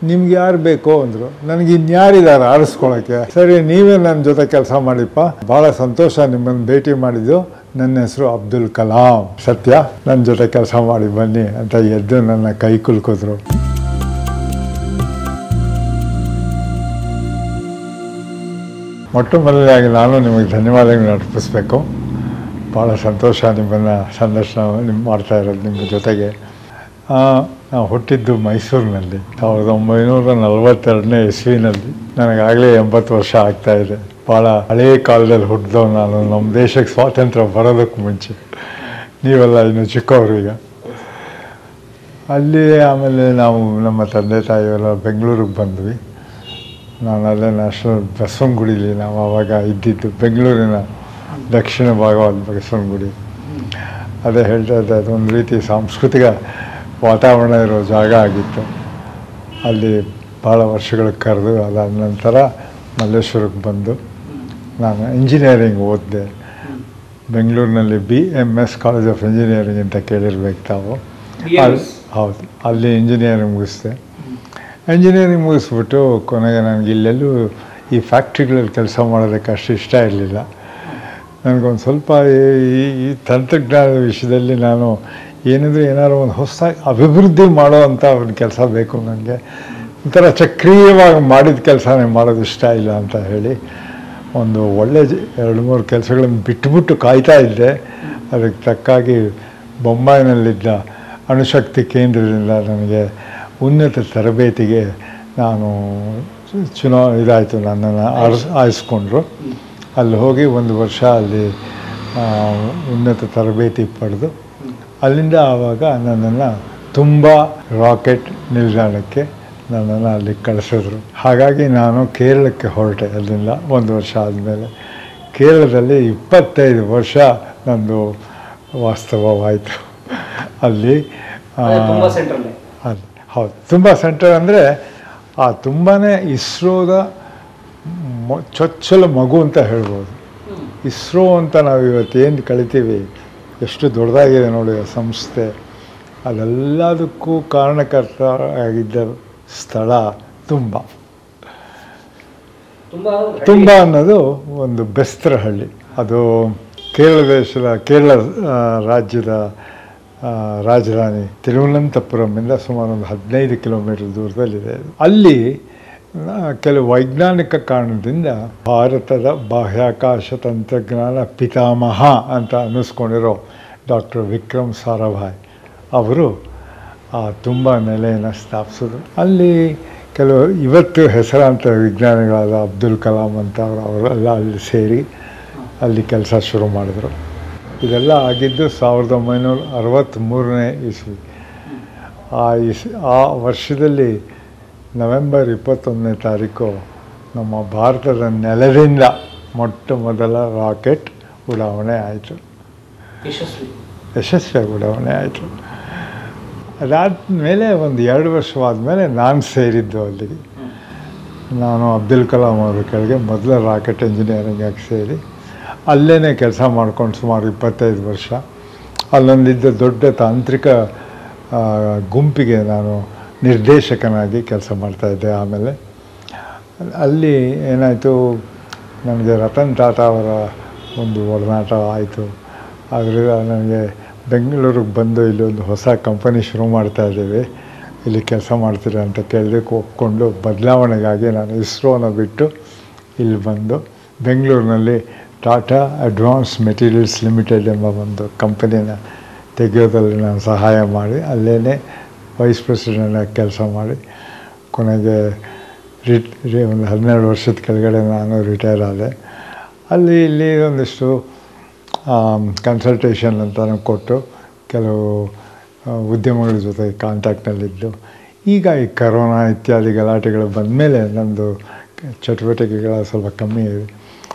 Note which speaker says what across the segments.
Speaker 1: ನಿಮ್ಗೆ ಯಾರು ಬೇಕು ಅಂದರು ನನಗೆ ಇನ್ಯಾರಿದ್ದಾರೆ ಆರಿಸ್ಕೊಳಕ್ಕೆ ಸರಿ ನೀವೇ ನನ್ನ ಜೊತೆ ಕೆಲಸ ಮಾಡಿಪ್ಪ ಭಾಳ ಸಂತೋಷ ನಿಮ್ಮನ್ನು ಭೇಟಿ ಮಾಡಿದ್ದು ನನ್ನ ಹೆಸರು ಅಬ್ದುಲ್ ಕಲಾಂ ಸತ್ಯ ನನ್ನ ಜೊತೆ ಕೆಲಸ ಮಾಡಿ ಬನ್ನಿ ಅಂತ ಎದ್ದು ನನ್ನ ಕೈ ಕುಲ್ಕಿದ್ರು ಮೊಟ್ಟ ಮೊದಲನೇದಾಗಿ ನಾನು ನಿಮಗೆ ಧನ್ಯವಾದಗಳನ್ನ ಅರ್ಪಿಸ್ಬೇಕು ಭಾಳ ಸಂತೋಷ ನಿಮ್ಮನ್ನು ಸಂದರ್ಶನ ನಿಮ್ಮ ಮಾಡ್ತಾ ಇರೋದು ನಿಮ್ಮ ಜೊತೆಗೆ ಆ, ನಾವು ಹುಟ್ಟಿದ್ದು ಮೈಸೂರಿನಲ್ಲಿ ಸಾವಿರದ ಒಂಬೈನೂರ ನಲವತ್ತೆರಡನೇ ಇಸ್ವಿನಲ್ಲಿ ನನಗಾಗಲೇ ಎಂಬತ್ತು ವರ್ಷ ಆಗ್ತಾ ಇದೆ ಭಾಳ ಹಳೆಯ ಕಾಲದಲ್ಲಿ ಹುಟ್ಟಿದವ್ ನಾನು ನಮ್ಮ ದೇಶಕ್ಕೆ ಸ್ವಾತಂತ್ರ್ಯ ಬರೋದಕ್ಕೆ ಮುಂಚೆ ನೀವೆಲ್ಲ ಇನ್ನು ಚಿಕ್ಕವರು ಈಗ ಅಲ್ಲಿ ಆಮೇಲೆ ನಾವು ನಮ್ಮ ತಂದೆ ತಾಯಿಯೆಲ್ಲ ಬೆಂಗಳೂರಿಗೆ ಬಂದ್ವಿ ನಾನು ಅಲ್ಲೇ ನ್ಯಾಷನಲ್ ಬಸವನಗುಡಿಲಿ ನಾವು ಆವಾಗ ಇದ್ದಿದ್ದು ಬೆಂಗಳೂರಿನ ದಕ್ಷಿಣ ಭಾಗವಾದ ಬಸವನಗುಡಿ ಅದೇ ಹೇಳ್ತಾ ಇದ್ದೆ ಅದೊಂದು ರೀತಿ ಸಾಂಸ್ಕೃತಿಕ ವಾತಾವರಣ ಇರೋ ಜಾಗ ಆಗಿತ್ತು ಅಲ್ಲಿ ಭಾಳ ವರ್ಷಗಳಿಗೆ ಕರೆದು ಅದಾದ ನಂತರ ಮಲ್ಲೇಶ್ವರಕ್ಕೆ ಬಂದು ನಾನು ಇಂಜಿನಿಯರಿಂಗ್ ಓದಿದೆ ಬೆಂಗಳೂರಿನಲ್ಲಿ B M S college of engineering ಅಂತ ಕೇಳಿರ್ಬೇಕು ತಾವು ಅಲ್ಲಿ ಹೌದು ಅಲ್ಲಿ ಇಂಜಿನಿಯರಿಂಗ್ ಮುಗಿಸ್ದೆ ಇಂಜಿನಿಯರಿಂಗ್ ಮುಗಿಸ್ಬಿಟ್ಟು ಕೊನೆಗೆ ನನಗೆ ಇಲ್ಲೆಲ್ಲೂ ಈ ಫ್ಯಾಕ್ಟ್ರಿಗಳಲ್ಲಿ ಕೆಲಸ ಮಾಡೋದಕ್ಕೆ ಅಷ್ಟು ಇಷ್ಟ ಇರಲಿಲ್ಲ ನನಗೊಂದು ಸ್ವಲ್ಪ ಈ ಈ ತಂತ್ರಜ್ಞಾನದ ವಿಷಯದಲ್ಲಿ ನಾನು ಏನಿದ್ರು ಏನಾದ್ರು ಒಂದು ಹೊಸದಾಗಿ ಅಭಿವೃದ್ಧಿ ಮಾಡೋ ಅಂಥ ಒಂದು ಕೆಲಸ ಬೇಕು ನನಗೆ ಒಂಥರ ಚಕ್ರೀಯವಾಗಿ ಮಾಡಿದ ಕೆಲಸನೇ ಮಾಡೋದು ಇಷ್ಟ ಇಲ್ಲ ಅಂತ ಹೇಳಿ ಒಂದು ಒಳ್ಳೆ ಜ- ಎರಡು ಮೂರು ಕೆಲಸಗಳನ್ನು ಬಿಟ್ಟುಬಿಟ್ಟು ಕಾಯ್ತಾ ಇದ್ದೆ ಅದಕ್ಕೆ ತಕ್ಕಾಗಿ ಬೊಂಬಾಯಿನಲ್ಲಿದ್ದ ಅಣುಶಕ್ತಿ ಕೇಂದ್ರದಿಂದ ನನಗೆ ಉನ್ನತ ತರಬೇತಿಗೆ ನಾನು ಚುನಾ ಇದಾಯಿತು ನನ್ನನ್ನು ಆರಿಸ್ ಆರಿಸ್ಕೊಂಡ್ರು ಅಲ್ಲಿ ಹೋಗಿ ಒಂದು ವರ್ಷ ಅಲ್ಲಿ ಆ, ಉನ್ನತ ತರಬೇತಿ ಪಡೆದು ಅಲ್ಲಿಂದ ಆವಾಗ ನನ್ನನ್ನು ತುಂಬ ರಾಕೆಟ್ ನಿಲ್ದಾಣಕ್ಕೆ ನನ್ನನ್ನು ಅಲ್ಲಿ ಕಳಿಸಿದ್ರು ಹಾಗಾಗಿ ನಾನು ಕೇರಳಕ್ಕೆ ಹೊರಟೆ ಅಲ್ಲಿಂದ ಒಂದು ವರ್ಷ ಆದಮೇಲೆ ಕೇರಳದಲ್ಲಿ ಇಪ್ಪತ್ತೈದು ವರ್ಷ ನಂದು ವಾಸ್ತವವಾಯಿತು ಅಲ್ಲಿ ಆ,
Speaker 2: ತುಂಬ ಸೆಂಟ್ರಲ್ಲೇ
Speaker 1: ಅದು ಹೌದು ತುಂಬ ಸೆಂಟರ್ ಅಂದರೆ ಆ ತುಂಬಾ ಇಸ್ರೋದ ಮೊ ಚೊಚ್ಚಲ ಮಗು ಅಂತ ಹೇಳ್ಬೋದು ಇಸ್ರೋ ಅಂತ ನಾವು ಇವತ್ತು ಏನು ಕಳಿತೀವಿ ಎಷ್ಟು ದೊಡ್ಡದಾಗಿದೆ ನೋಡಿ ಆ ಸಂಸ್ಥೆ ಅದೆಲ್ಲದಕ್ಕೂ ಕಾರಣಕರ್ತ ಆಗಿದ್ದ ಸ್ಥಳ ತುಂಬ
Speaker 2: ತುಂಬ
Speaker 1: ತುಂಬ ಅನ್ನೋದು ಒಂದು ಬೆಸ್ತರ ಹಳ್ಳಿ ಅದು ಕೇರಳ ದೇಶದ ಕೇರಳ ಆ, ರಾಜ್ಯದ ಆ, ರಾಜಧಾನಿ ತಿರುವನಂತಪುರಮಿಂದ ಸುಮಾರು ಒಂದು ಹದಿನೈದು ಕಿಲೋಮೀಟರ್ ದೂರದಲ್ಲಿದೆ ಅಲ್ಲಿ ಆ, ಕೆಲವು ವೈಜ್ಞಾನಿಕ ಕಾರಣದಿಂದ ಭಾರತದ ಬಾಹ್ಯಾಕಾಶ ತಂತ್ರಜ್ಞಾನ ಪಿತಾಮಹ ಅಂತ ಅನ್ನಿಸ್ಕೊಂಡಿರೋ ಡಾಕ್ಟರ್ ವಿಕ್ರಮ್ ಸಾರಾಭಾಯ್ ಅವರು ಆ ತುಂಬ ನೆಲೆಯನ್ನು ಸ್ಥಾಪಿಸಿದ್ರು ಅಲ್ಲಿ ಕೆಲವು ಇವತ್ತು ಹೆಸರಾಂತ ವಿಜ್ಞಾನಿಗಳಾದ ಅಬ್ದುಲ್ ಕಲಾಂ ಅಂತ ಅವರು ಅವರೆಲ್ಲ ಅಲ್ಲಿ ಸೇರಿ ಅಲ್ಲಿ ಕೆಲಸ ಶುರು ಮಾಡಿದ್ರು ಇದೆಲ್ಲ ಆಗಿದ್ದು ಸಾವಿರದ ಒಂಬೈನೂರ ಅರವತ್ತ್ಮೂರನೇ ಇಸ್ವಿ ಆ ಇಸ್ ಆ ವರ್ಷದಲ್ಲಿ ನವೆಂಬರ್ ಇಪ್ಪತ್ತೊಂದನೇ ತಾರೀಕು ನಮ್ಮ ಭಾರತದ ನೆಲದಿಂದ ಮೊಟ್ಟ ಮೊದಲ ರಾಕೆಟ್ ಉಡಾವಣೆ ಆಯಿತು
Speaker 2: ಯಶಸ್ವಿ
Speaker 1: ಯಶಸ್ವಿಯಾಗಿ ಉಡಾವಣೆ ಆಯಿತು ಅದಾದಮೇಲೆ ಒಂದು ಎರಡು ವರ್ಷವಾದ ಮೇಲೆ ನಾನು ಸೇರಿದ್ದು ಅಲ್ಲಿಗೆ ನಾನು ಅಬ್ದುಲ್ ಕಲಾಂ ಅವರ ಕೆಳಗೆ ಮೊದಲ ರಾಕೆಟ್ ಇಂಜಿನಿಯರಿಂಗಾಗಿ ಸೇರಿ ಅಲ್ಲೇ ಕೆಲಸ ಮಾಡ್ಕೊಂಡು ಸುಮಾರು ಇಪ್ಪತ್ತೈದು ವರ್ಷ ಅಲ್ಲೊಂದಿದ್ದ ದೊಡ್ಡ ತಾಂತ್ರಿಕ ಆ, ಗುಂಪಿಗೆ ನಾನು ನಿರ್ದೇಶಕನಾಗಿ ಕೆಲಸ ಮಾಡ್ತಾಯಿದ್ದೆ ಆಮೇಲೆ ಅಲ್ಲಿ ಏನಾಯಿತು ನನಗೆ ರತನ್ ಟಾಟಾ ಅವರ ಒಂದು ಒಡನಾಟ ಆಯಿತು ಅದರಿಂದ ನನಗೆ ಬೆಂಗಳೂರಿಗೆ ಬಂದು ಇಲ್ಲಿ ಒಂದು ಹೊಸ ಕಂಪನಿ ಶುರು ಮಾಡ್ತಾ ಇದ್ದೀವಿ ಇಲ್ಲಿ ಕೆಲಸ ಮಾಡ್ತೀರಾ ಅಂತ ಕೇಳಲಿಕ್ಕೆ ಒಪ್ಕೊಂಡು ಬದಲಾವಣೆಗಾಗಿ ನಾನು ಇಸ್ರೋನ ಬಿಟ್ಟು ಇಲ್ಲಿ ಬಂದು ಬೆಂಗಳೂರಿನಲ್ಲಿ ಟಾಟಾ ಅಡ್ವಾನ್ಸ್ ಮೆಟೀರಿಯಲ್ಸ್ ಲಿಮಿಟೆಡ್ ಎಂಬ ಒಂದು ಕಂಪನಿನ ತೆಗೆಯೋದ್ರಲ್ಲಿ ನಾನು ಸಹಾಯ ಮಾಡಿ ಅಲ್ಲೇ ವೈಸ್ ಪ್ರೆಸಿಡೆಂಟಾಗಿ ಕೆಲಸ ಮಾಡಿ ಕೊನೆಗೆ ರಿಟ್ ರಿ- ಒಂದು ಹನ್ನೆರಡು ವರ್ಷದ ಕೆಳಗಡೆ ನಾನು ರಿಟೈರ್ ಆದೆ ಅಲ್ಲಿ ಇಲ್ಲಿ ಒಂದಿಷ್ಟು ಕನ್ಸಲ್ಟೇಷನ್ ಅಂತಲೂ ಕೊಟ್ಟು ಕೆಲವು ಆ, ಉದ್ಯಮಗಳ ಜೊತೆ ಕಾಂಟ್ಯಾಕ್ಟ್ನಲ್ಲಿದ್ದು ಈಗ ಈ ಕರೋನಾ ಇತ್ಯಾದಿ ಗಲಾಟೆಗಳು ಬಂದಮೇಲೆ ನಮ್ಮದು ಚಟುವಟಿಕೆಗಳ ಸ್ವಲ್ಪ ಕಮ್ಮಿ ಇದೆ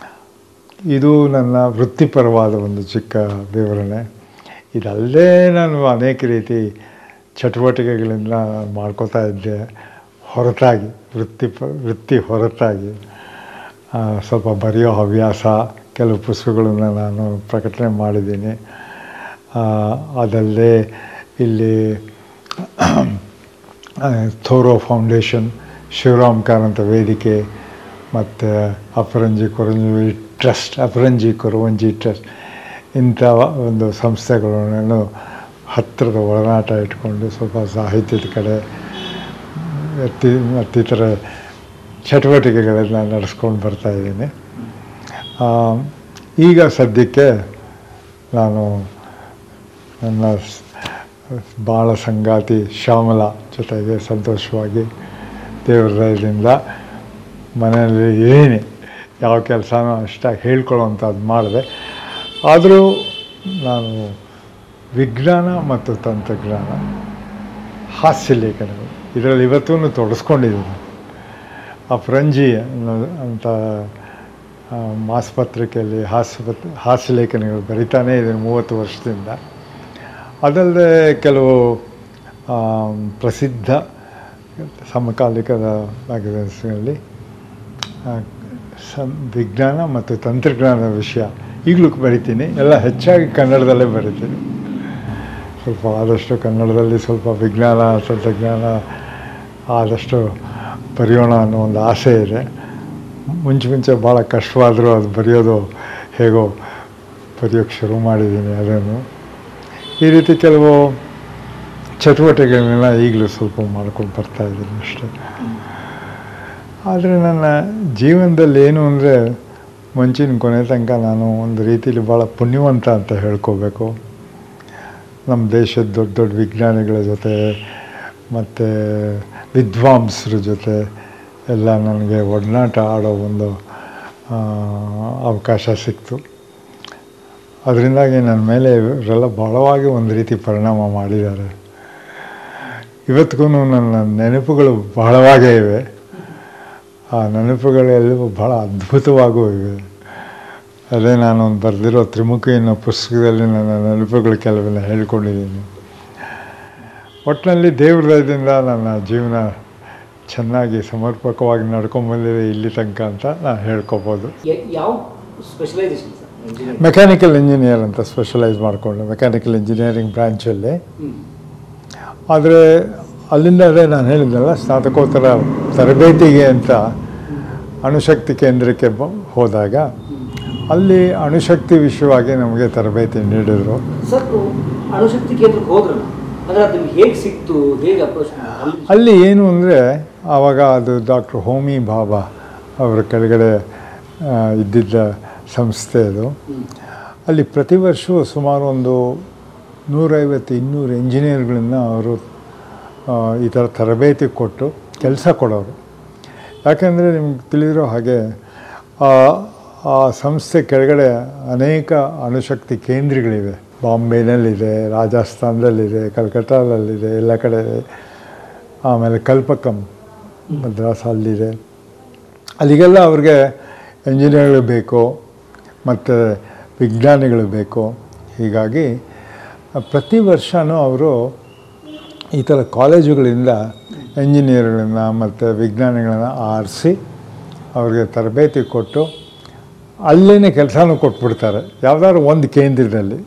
Speaker 1: ಇದು ನನ್ನ ವೃತ್ತಿಪರವಾದ ಒಂದು ಚಿಕ್ಕ ವಿವರಣೆ ಇದಲ್ಲದೆ ನಾನು ಅನೇಕ ರೀತಿ ಚಟುವಟಿಕೆಗಳಿಂದ ನಾನು ಮಾಡ್ಕೋತಾ ಇದ್ದೆ ಹೊರತಾಗಿ ವೃತ್ತಿಪ ವೃತ್ತಿ ಹೊರತಾಗಿ ಆ, ಸ್ವಲ್ಪ ಬರೆಯೋ ಹವ್ಯಾಸ ಕೆಲವು ಪುಸ್ತಕಗಳನ್ನು ನಾನು ಪ್ರಕಟಣೆ ಮಾಡಿದ್ದೀನಿ ಆ, ಅದಲ್ಲದೆ ಇಲ್ಲಿ ಥೋರೋ ಫೌಂಡೇಶನ್ ಶಿವರಾಮ್ ಕಾರಂತ ವೇದಿಕೆ ಮತ್ತು ಅಪರಂಜಿ ಕೊರಂಜಿ ಟ್ರಸ್ಟ್ ಅಪರಂಜಿ ಕೊರವಂಜಿ ಟ್ರಸ್ಟ್ ಇಂಥ ಒಂದು ಸಂಸ್ಥೆಗಳನ್ನು ಹತ್ತಿರದ ಒಳನಾಟ ಇಟ್ಕೊಂಡು ಸ್ವಲ್ಪ ಸಾಹಿತ್ಯದ ಕಡೆ ಅತಿ ಮತ್ತಿತರ ಚಟುವಟಿಕೆಗಳನ್ನು ನಡೆಸ್ಕೊಂಡು ಬರ್ತಾ ಇದ್ದೀನಿ ಆ, ಈಗ ಸದ್ಯಕ್ಕೆ ನಾನು ನನ್ನ ಸ್- ಬಾಳ ಸಂಗಾತಿ ಶ್ಯಾಮಲ ಜೊತೆಗೆ ಸಂತೋಷವಾಗಿ ದೇವರ ದಯದಿಂದ ಮನೆಯಲ್ಲಿ ಏನೇ ಯಾವ ಕೆಲಸನೂ ಅಷ್ಟಾಗಿ ಹೇಳ್ಕೊಳ್ಳೋವಂಥದ್ದು ಮಾಡಿದೆ ಆದರೂ ನಾನು ವಿಜ್ಞಾನ ಮತ್ತು ತಂತ್ರಜ್ಞಾನ ಹಾಸ್ಯ ಲೇಖನಗಳು ಇದರಲ್ಲಿ ಇವತ್ತೂ ತೊಡಸ್ಕೊಂಡಿದ್ದೀನಿ ಆ ಫ್ರಂಜಿ ಅನ್ನೋ- ಅಂತ ಆ, ಮಾಸಪತ್ರಿಕೆಯಲ್ಲಿ ಹಾಸ್ಯ ಪತ್ ಹಾಸ್ಯ ಲೇಖನಗಳು ಬರಿತಾನೇ ಇದ್ದೀನಿ ಮೂವತ್ತು ವರ್ಷದಿಂದ ಅದಲ್ಲದೆ ಕೆಲವು ಆ, ಪ್ರಸಿದ್ಧ ಸಮಕಾಲಿಕದ ಮ್ಯಾಗಝಿನ್ಸ್ಗಳಲ್ಲಿ ಆ, ಸಂ ವಿಜ್ಞಾನ ಮತ್ತು ತಂತ್ರಜ್ಞಾನದ ವಿಷಯ ಈಗಲೂ ಬರಿತೀನಿ ಎಲ್ಲ ಹೆಚ್ಚಾಗಿ ಕನ್ನಡದಲ್ಲೇ ಬರಿತೀನಿ ಸ್ವಲ್ಪ ಆದಷ್ಟು ಕನ್ನಡದಲ್ಲಿ ಸ್ವಲ್ಪ ವಿಜ್ಞಾನ ತಂತ್ರಜ್ಞಾನ ಆದಷ್ಟು ಬರೆಯೋಣ ಅನ್ನೋ ಒಂದು ಆಸೆ ಇದೆ ಮುಂಚೆ ಮುಂಚೆ ಭಾಳ ಕಷ್ಟವಾದರೂ ಅದು ಬರೆಯೋದು ಹೇಗೋ ಬರೆಯೋಕ್ಕೆ ಶುರು ಮಾಡಿದ್ದೀನಿ ಅದನ್ನು ಈ ರೀತಿ ಕೆಲವು ಚಟುವಟಿಕೆಗಳನ್ನೆಲ್ಲ ಈಗಲೂ ಸ್ವಲ್ಪ ಮಾಡ್ಕೊಂಡು ಬರ್ತಾ ಇದ್ದೀನಿ ಅಷ್ಟೇ ಆದರೆ ನನ್ನ ಜೀವನದಲ್ಲಿ ಏನು ಅಂದರೆ ಮುಂಚಿನ ಕೊನೆ ತನಕ ನಾನು ಒಂದು ರೀತಿಯಲ್ಲಿ ಭಾಳ ಪುಣ್ಯವಂತ ಅಂತ ಹೇಳ್ಕೋಬೇಕು ನಮ್ಮ ದೇಶದ ದೊಡ್ಡ ದೊಡ್ಡ ವಿಜ್ಞಾನಿಗಳ ಜೊತೆ ಮತ್ತು ವಿದ್ವಾಂಸರ ಜೊತೆ ಎಲ್ಲ ನನಗೆ ಒಡನಾಟ ಆಡೋ ಒಂದು ಆ, ಅವಕಾಶ ಸಿಕ್ತು ಅದರಿಂದಾಗಿ ನನ್ನ ಮೇಲೆ ಇವರೆಲ್ಲ ಬಹಳವಾಗಿ ಒಂದು ರೀತಿ ಪರಿಣಾಮ ಮಾಡಿದ್ದಾರೆ ಇವತ್ತಿಗೂ ನನ್ನ ನೆನಪುಗಳು ಬಹಳವಾಗೇ ಇವೆ ಆ ನೆನಪುಗಳೆಲ್ಲವೂ ಭಾಳ ಅದ್ಭುತವಾಗೂ ಇವೆ ಅದೇ ನಾನು ಒಂದು ಬರೆದಿರೋ ತ್ರಿಮುಖಿ ಅನ್ನೋ ಪುಸ್ತಕದಲ್ಲಿ ನನ್ನ ನೆನಪುಗಳು ಕೆಲವೆಲ್ಲ ಹೇಳ್ಕೊಂಡಿದ್ದೀನಿ ಒಟ್ಟಿನಲ್ಲಿ ದೇವ್ರ ದಯದಿಂದ ನನ್ನ ಜೀವನ ಚೆನ್ನಾಗಿ ಸಮರ್ಪಕವಾಗಿ ನಡ್ಕೊಂಬಂದಿದೆ ಇಲ್ಲಿ ತನಕ ಅಂತ ನಾನು ಹೇಳ್ಕೊಬೋದು
Speaker 2: ಯ- ಯಾವ specialisation sir engineering
Speaker 1: mechanical engineer ಅಂತ ಸ್ಪೆಷಲೈಸ್ ಮಾಡಿಕೊಂಡು ಮೆಕ್ಯಾನಿಕಲ್ ಇಂಜಿನಿಯರಿಂಗ್ ಬ್ರ್ಯಾಂಚಲ್ಲಿ ಆದರೆ ಅಲ್ಲಿಂದ ಅದೇ ನಾನು ಹೇಳಿದ್ನಲ್ಲ ಸ್ನಾತಕೋತ್ತರ ತರಬೇತಿಗೆ ಅಂತ ಅಣುಶಕ್ತಿ ಕೇಂದ್ರಕ್ಕೆ ಬ ಹೋದಾಗ ಅಲ್ಲಿ ಅಣುಶಕ್ತಿ ವಿಷಯವಾಗಿ ನಮಗೆ ತರಬೇತಿ ನೀಡಿದರು
Speaker 2: ಸರ್ ಅಣುಶಕ್ತಿ ಕೇಂದ್ರಕ್ಕೆ ಹೋದ್ರಲ್ಲ ಅಂದ್ರೆ ಅದು ನಿಮ್ಗೆ ಹೇಗೆ ಸಿಕ್ತು ಹೇಗೆ ಅಪ್ರೋಚ್
Speaker 1: ಅಲ್ಲಿ ಏನು ಅಂದರೆ ಆವಾಗ ಅದು ಡಾಕ್ಟರ್ ಹೋಮಿ ಬಾಬಾ ಅವರ ಕೆಳಗಡೆ ಆ, ಇದ್ದಿದ್ದ ಸಂಸ್ಥೆ ಅದು ಅಲ್ಲಿ ಪ್ರತಿ ವರ್ಷವೂ ಸುಮಾರು ಒಂದು ನೂರೈವತ್ತು ಇನ್ನೂರು ಇಂಜಿನಿಯರ್ಗಳನ್ನ ಅವರು ಆ, ಈ ಥರ ತರಬೇತಿ ಕೊಟ್ಟು ಕೆಲಸ ಕೊಡೋರು ಯಾಕೆಂದರೆ ನಿಮ್ಗೆ ತಿಳಿದಿರೋ ಹಾಗೆ ಆ ಆ ಸಂಸ್ಥೆ ಕೆಳಗಡೆ ಅನೇಕ ಅಣುಶಕ್ತಿ ಕೇಂದ್ರಗಳಿವೆ ಬಾಂಬೆನಲ್ಲಿದೆ ರಾಜಸ್ಥಾನದಲ್ಲಿದೆ ಕಲ್ಕತ್ತಾದಲ್ಲಿದೆ ಎಲ್ಲ ಕಡೆ ಆಮೇಲೆ ಕಲ್ಪಕಂ ಮದ್ರಾಸ್ ಅಲ್ಲಿದೆ ಅಲ್ಲಿಗೆಲ್ಲ ಅವ್ರಿಗೆ ಇಂಜಿನಿಯರ್ಗಳು ಬೇಕು ಮತ್ತು ವಿಜ್ಞಾನಿಗಳು ಬೇಕು ಹೀಗಾಗಿ ಪ್ರತಿ ವರ್ಷವೂ ಅವರು ಈ ಥರ ಕಾಲೇಜುಗಳಿಂದ ಇಂಜಿನಿಯರ್ಗಳನ್ನ ಮತ್ತು ವಿಜ್ಞಾನಿಗಳನ್ನ ಆರಿಸಿ ಅವ್ರಿಗೆ ತರಬೇತಿ ಕೊಟ್ಟು ಅಲ್ಲೇ ಕೆಲಸನೂ ಕೊಟ್ಬಿಡ್ತಾರೆ ಯಾವುದಾದ್ರು ಒಂದು ಕೇಂದ್ರದಲ್ಲಿ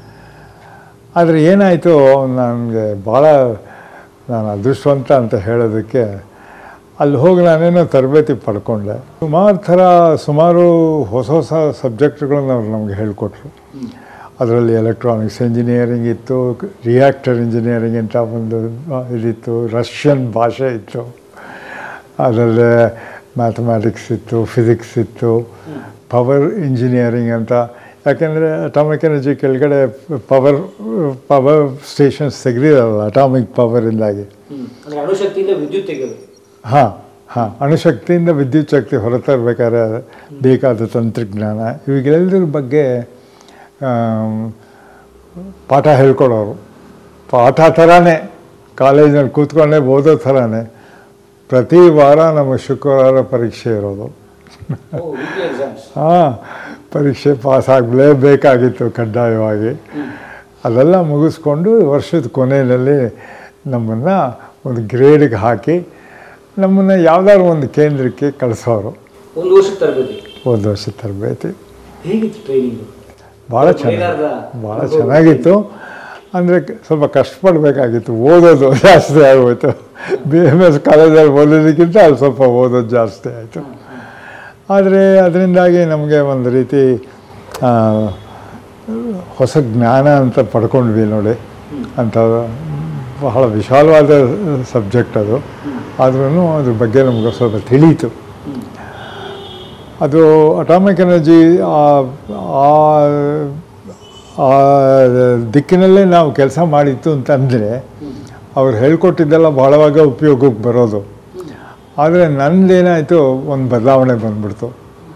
Speaker 1: ಆದರೆ ಏನಾಯಿತು ನನಗೆ ಭಾಳ ನಾನು ಅದೃಷ್ಟವಂತ ಅಂತ ಹೇಳೋದಕ್ಕೆ ಅಲ್ಲಿ ಹೋಗಿ ನಾನೇನೋ ತರಬೇತಿ ಪಡ್ಕೊಂಡೆ ಸುಮಾರು ಥರ ಸುಮಾರು ಹೊಸ ಹೊಸ ಸಬ್ಜೆಕ್ಟ್ಗಳನ್ನ ಅವ್ರು ನಮಗೆ ಹೇಳಿಕೊಟ್ರು ಅದರಲ್ಲಿ ಎಲೆಕ್ಟ್ರಾನಿಕ್ಸ್ ಇಂಜಿನಿಯರಿಂಗ್ ಇತ್ತು ರಿಯಾಕ್ಟರ್ ಇಂಜಿನಿಯರಿಂಗ್ ಅಂತ ಒಂದು ಆ, ಇದಿತ್ತು ರಷ್ಯನ್ ಭಾಷೆ ಇತ್ತು ಅದರಲ್ಲೇ ಮ್ಯಾಥಮ್ಯಾಟಿಕ್ಸ್ ಇತ್ತು ಫಿಸಿಕ್ಸ್ ಇತ್ತು ಪವರ್ ಇಂಜಿನಿಯರಿಂಗ್ ಅಂತ ಯಾಕೆಂದರೆ ಅಟಾಮಿಕ್ ಎನರ್ಜಿ ಕೆಳಗಡೆ ಪವರ್ ಪವರ್ ಸ್ಟೇಷನ್ಸ್ ತೆಗೆದಿರಲ್ಲ ಅಟಾಮಿಕ್ ಪವರಿಂದಾಗಿ
Speaker 2: ಅಂದ್ರೆ ಅಣುಶಕ್ತಿಯಿಂದ ವಿದ್ಯುತ್ ತೆಗೆಯೋದು
Speaker 1: ಹಾಂ ಹಾಂ ಅಣುಶಕ್ತಿಯಿಂದ ವಿದ್ಯುತ್ ಶಕ್ತಿ ಹೊರತರಬೇಕಾದ್ರೆ ಬೇಕಾದ ತಂತ್ರಜ್ಞಾನ ಇವಾಗೆಲ್ಲದ್ರ ಬಗ್ಗೆ ಆಮ್, ಪಾಠ ಹೇಳ್ಕೊಡೋರು ಪಾಠ ಥರನೇ ಕಾಲೇಜಿನಲ್ಲಿ ಕೂತ್ಕೊಂಡೇ ಓದೋ ಥರನೇ ಪ್ರತಿ ವಾರ ನಮಗೆ ಶುಕ್ರವಾರ ಪರೀಕ್ಷೆ ಇರೋದು
Speaker 2: ವೀಕ್ಲಿ ಎಕ್ಸಾಮ್ಸ್
Speaker 1: ಹಾಂ ಪರೀಕ್ಷೆ ಪಾಸ್ ಆಗಲೇಬೇಕಾಗಿತ್ತು ಕಡ್ಡಾಯವಾಗಿ ಅದೆಲ್ಲ ಮುಗಿಸ್ಕೊಂಡು ವರ್ಷದ ಕೊನೆಯಲ್ಲಿ ನಮ್ಮನ್ನು ಒಂದು ಗ್ರೇಡ್ಗೆ ಹಾಕಿ ನಮ್ಮನ್ನು ಯಾವ್ದಾದ್ರು ಒಂದು ಕೇಂದ್ರಕ್ಕೆ ಕಳಿಸೋರು
Speaker 2: ಒಂದು ವರ್ಷದ ತರಬೇತಿ
Speaker 1: ಒಂದು ವರ್ಷದ ತರಬೇತಿ
Speaker 2: ಹೇಗಿತ್ತು ಟ್ರೈನಿಂಗ್
Speaker 1: ಭಾಳ ಚೆನ್ನಾಗಿ ಭಾಳ ಚೆನ್ನಾಗಿತ್ತು ಅಂದರೆ ಸ್ವಲ್ಪ ಕಷ್ಟಪಡಬೇಕಾಗಿತ್ತು ಓದೋದು ಜಾಸ್ತಿ ಆಗೋಯ್ತು ಬಿ ಎಮ್ ಎಸ್ ಕಾಲೇಜಲ್ಲಿ ಓದೋದಕ್ಕಿಂತ ಅಲ್ಲಿ ಸ್ವಲ್ಪ ಓದೋದು ಜಾಸ್ತಿ ಆಯಿತು ಆದರೆ ಅದರಿಂದಾಗಿ ನಮಗೆ ಒಂದು ರೀತಿ ಆ, ಹೊಸ ಜ್ಞಾನ ಅಂತ ಪಡ್ಕೊಂಡ್ವಿ ನೋಡಿ ಅಂತ ಬಹಳ ವಿಶಾಲವಾದ ಸಬ್ಜೆಕ್ಟ್ ಅದು ಆದ್ರೂ ಅದ್ರ ಬಗ್ಗೆ ನಮಗೆ ಸ್ವಲ್ಪ ತಿಳಿಯಿತು ಅದು ಅಟಾಮಿಕ್ ಎನರ್ಜಿ ಆ ದಿಕ್ಕಿನಲ್ಲೇ ನಾವು ಕೆಲಸ ಮಾಡಿತ್ತು ಅಂತಂದರೆ ಅವ್ರು ಹೇಳ್ಕೊಟ್ಟಿದ್ದೆಲ್ಲ ಬಹಳವಾಗ ಉಪಯೋಗಕ್ಕೆ ಬರೋದು ಆದರೆ ನಂದೇನಾಯಿತು ಒಂದು ಬದಲಾವಣೆ ಬಂದ್ಬಿಡ್ತು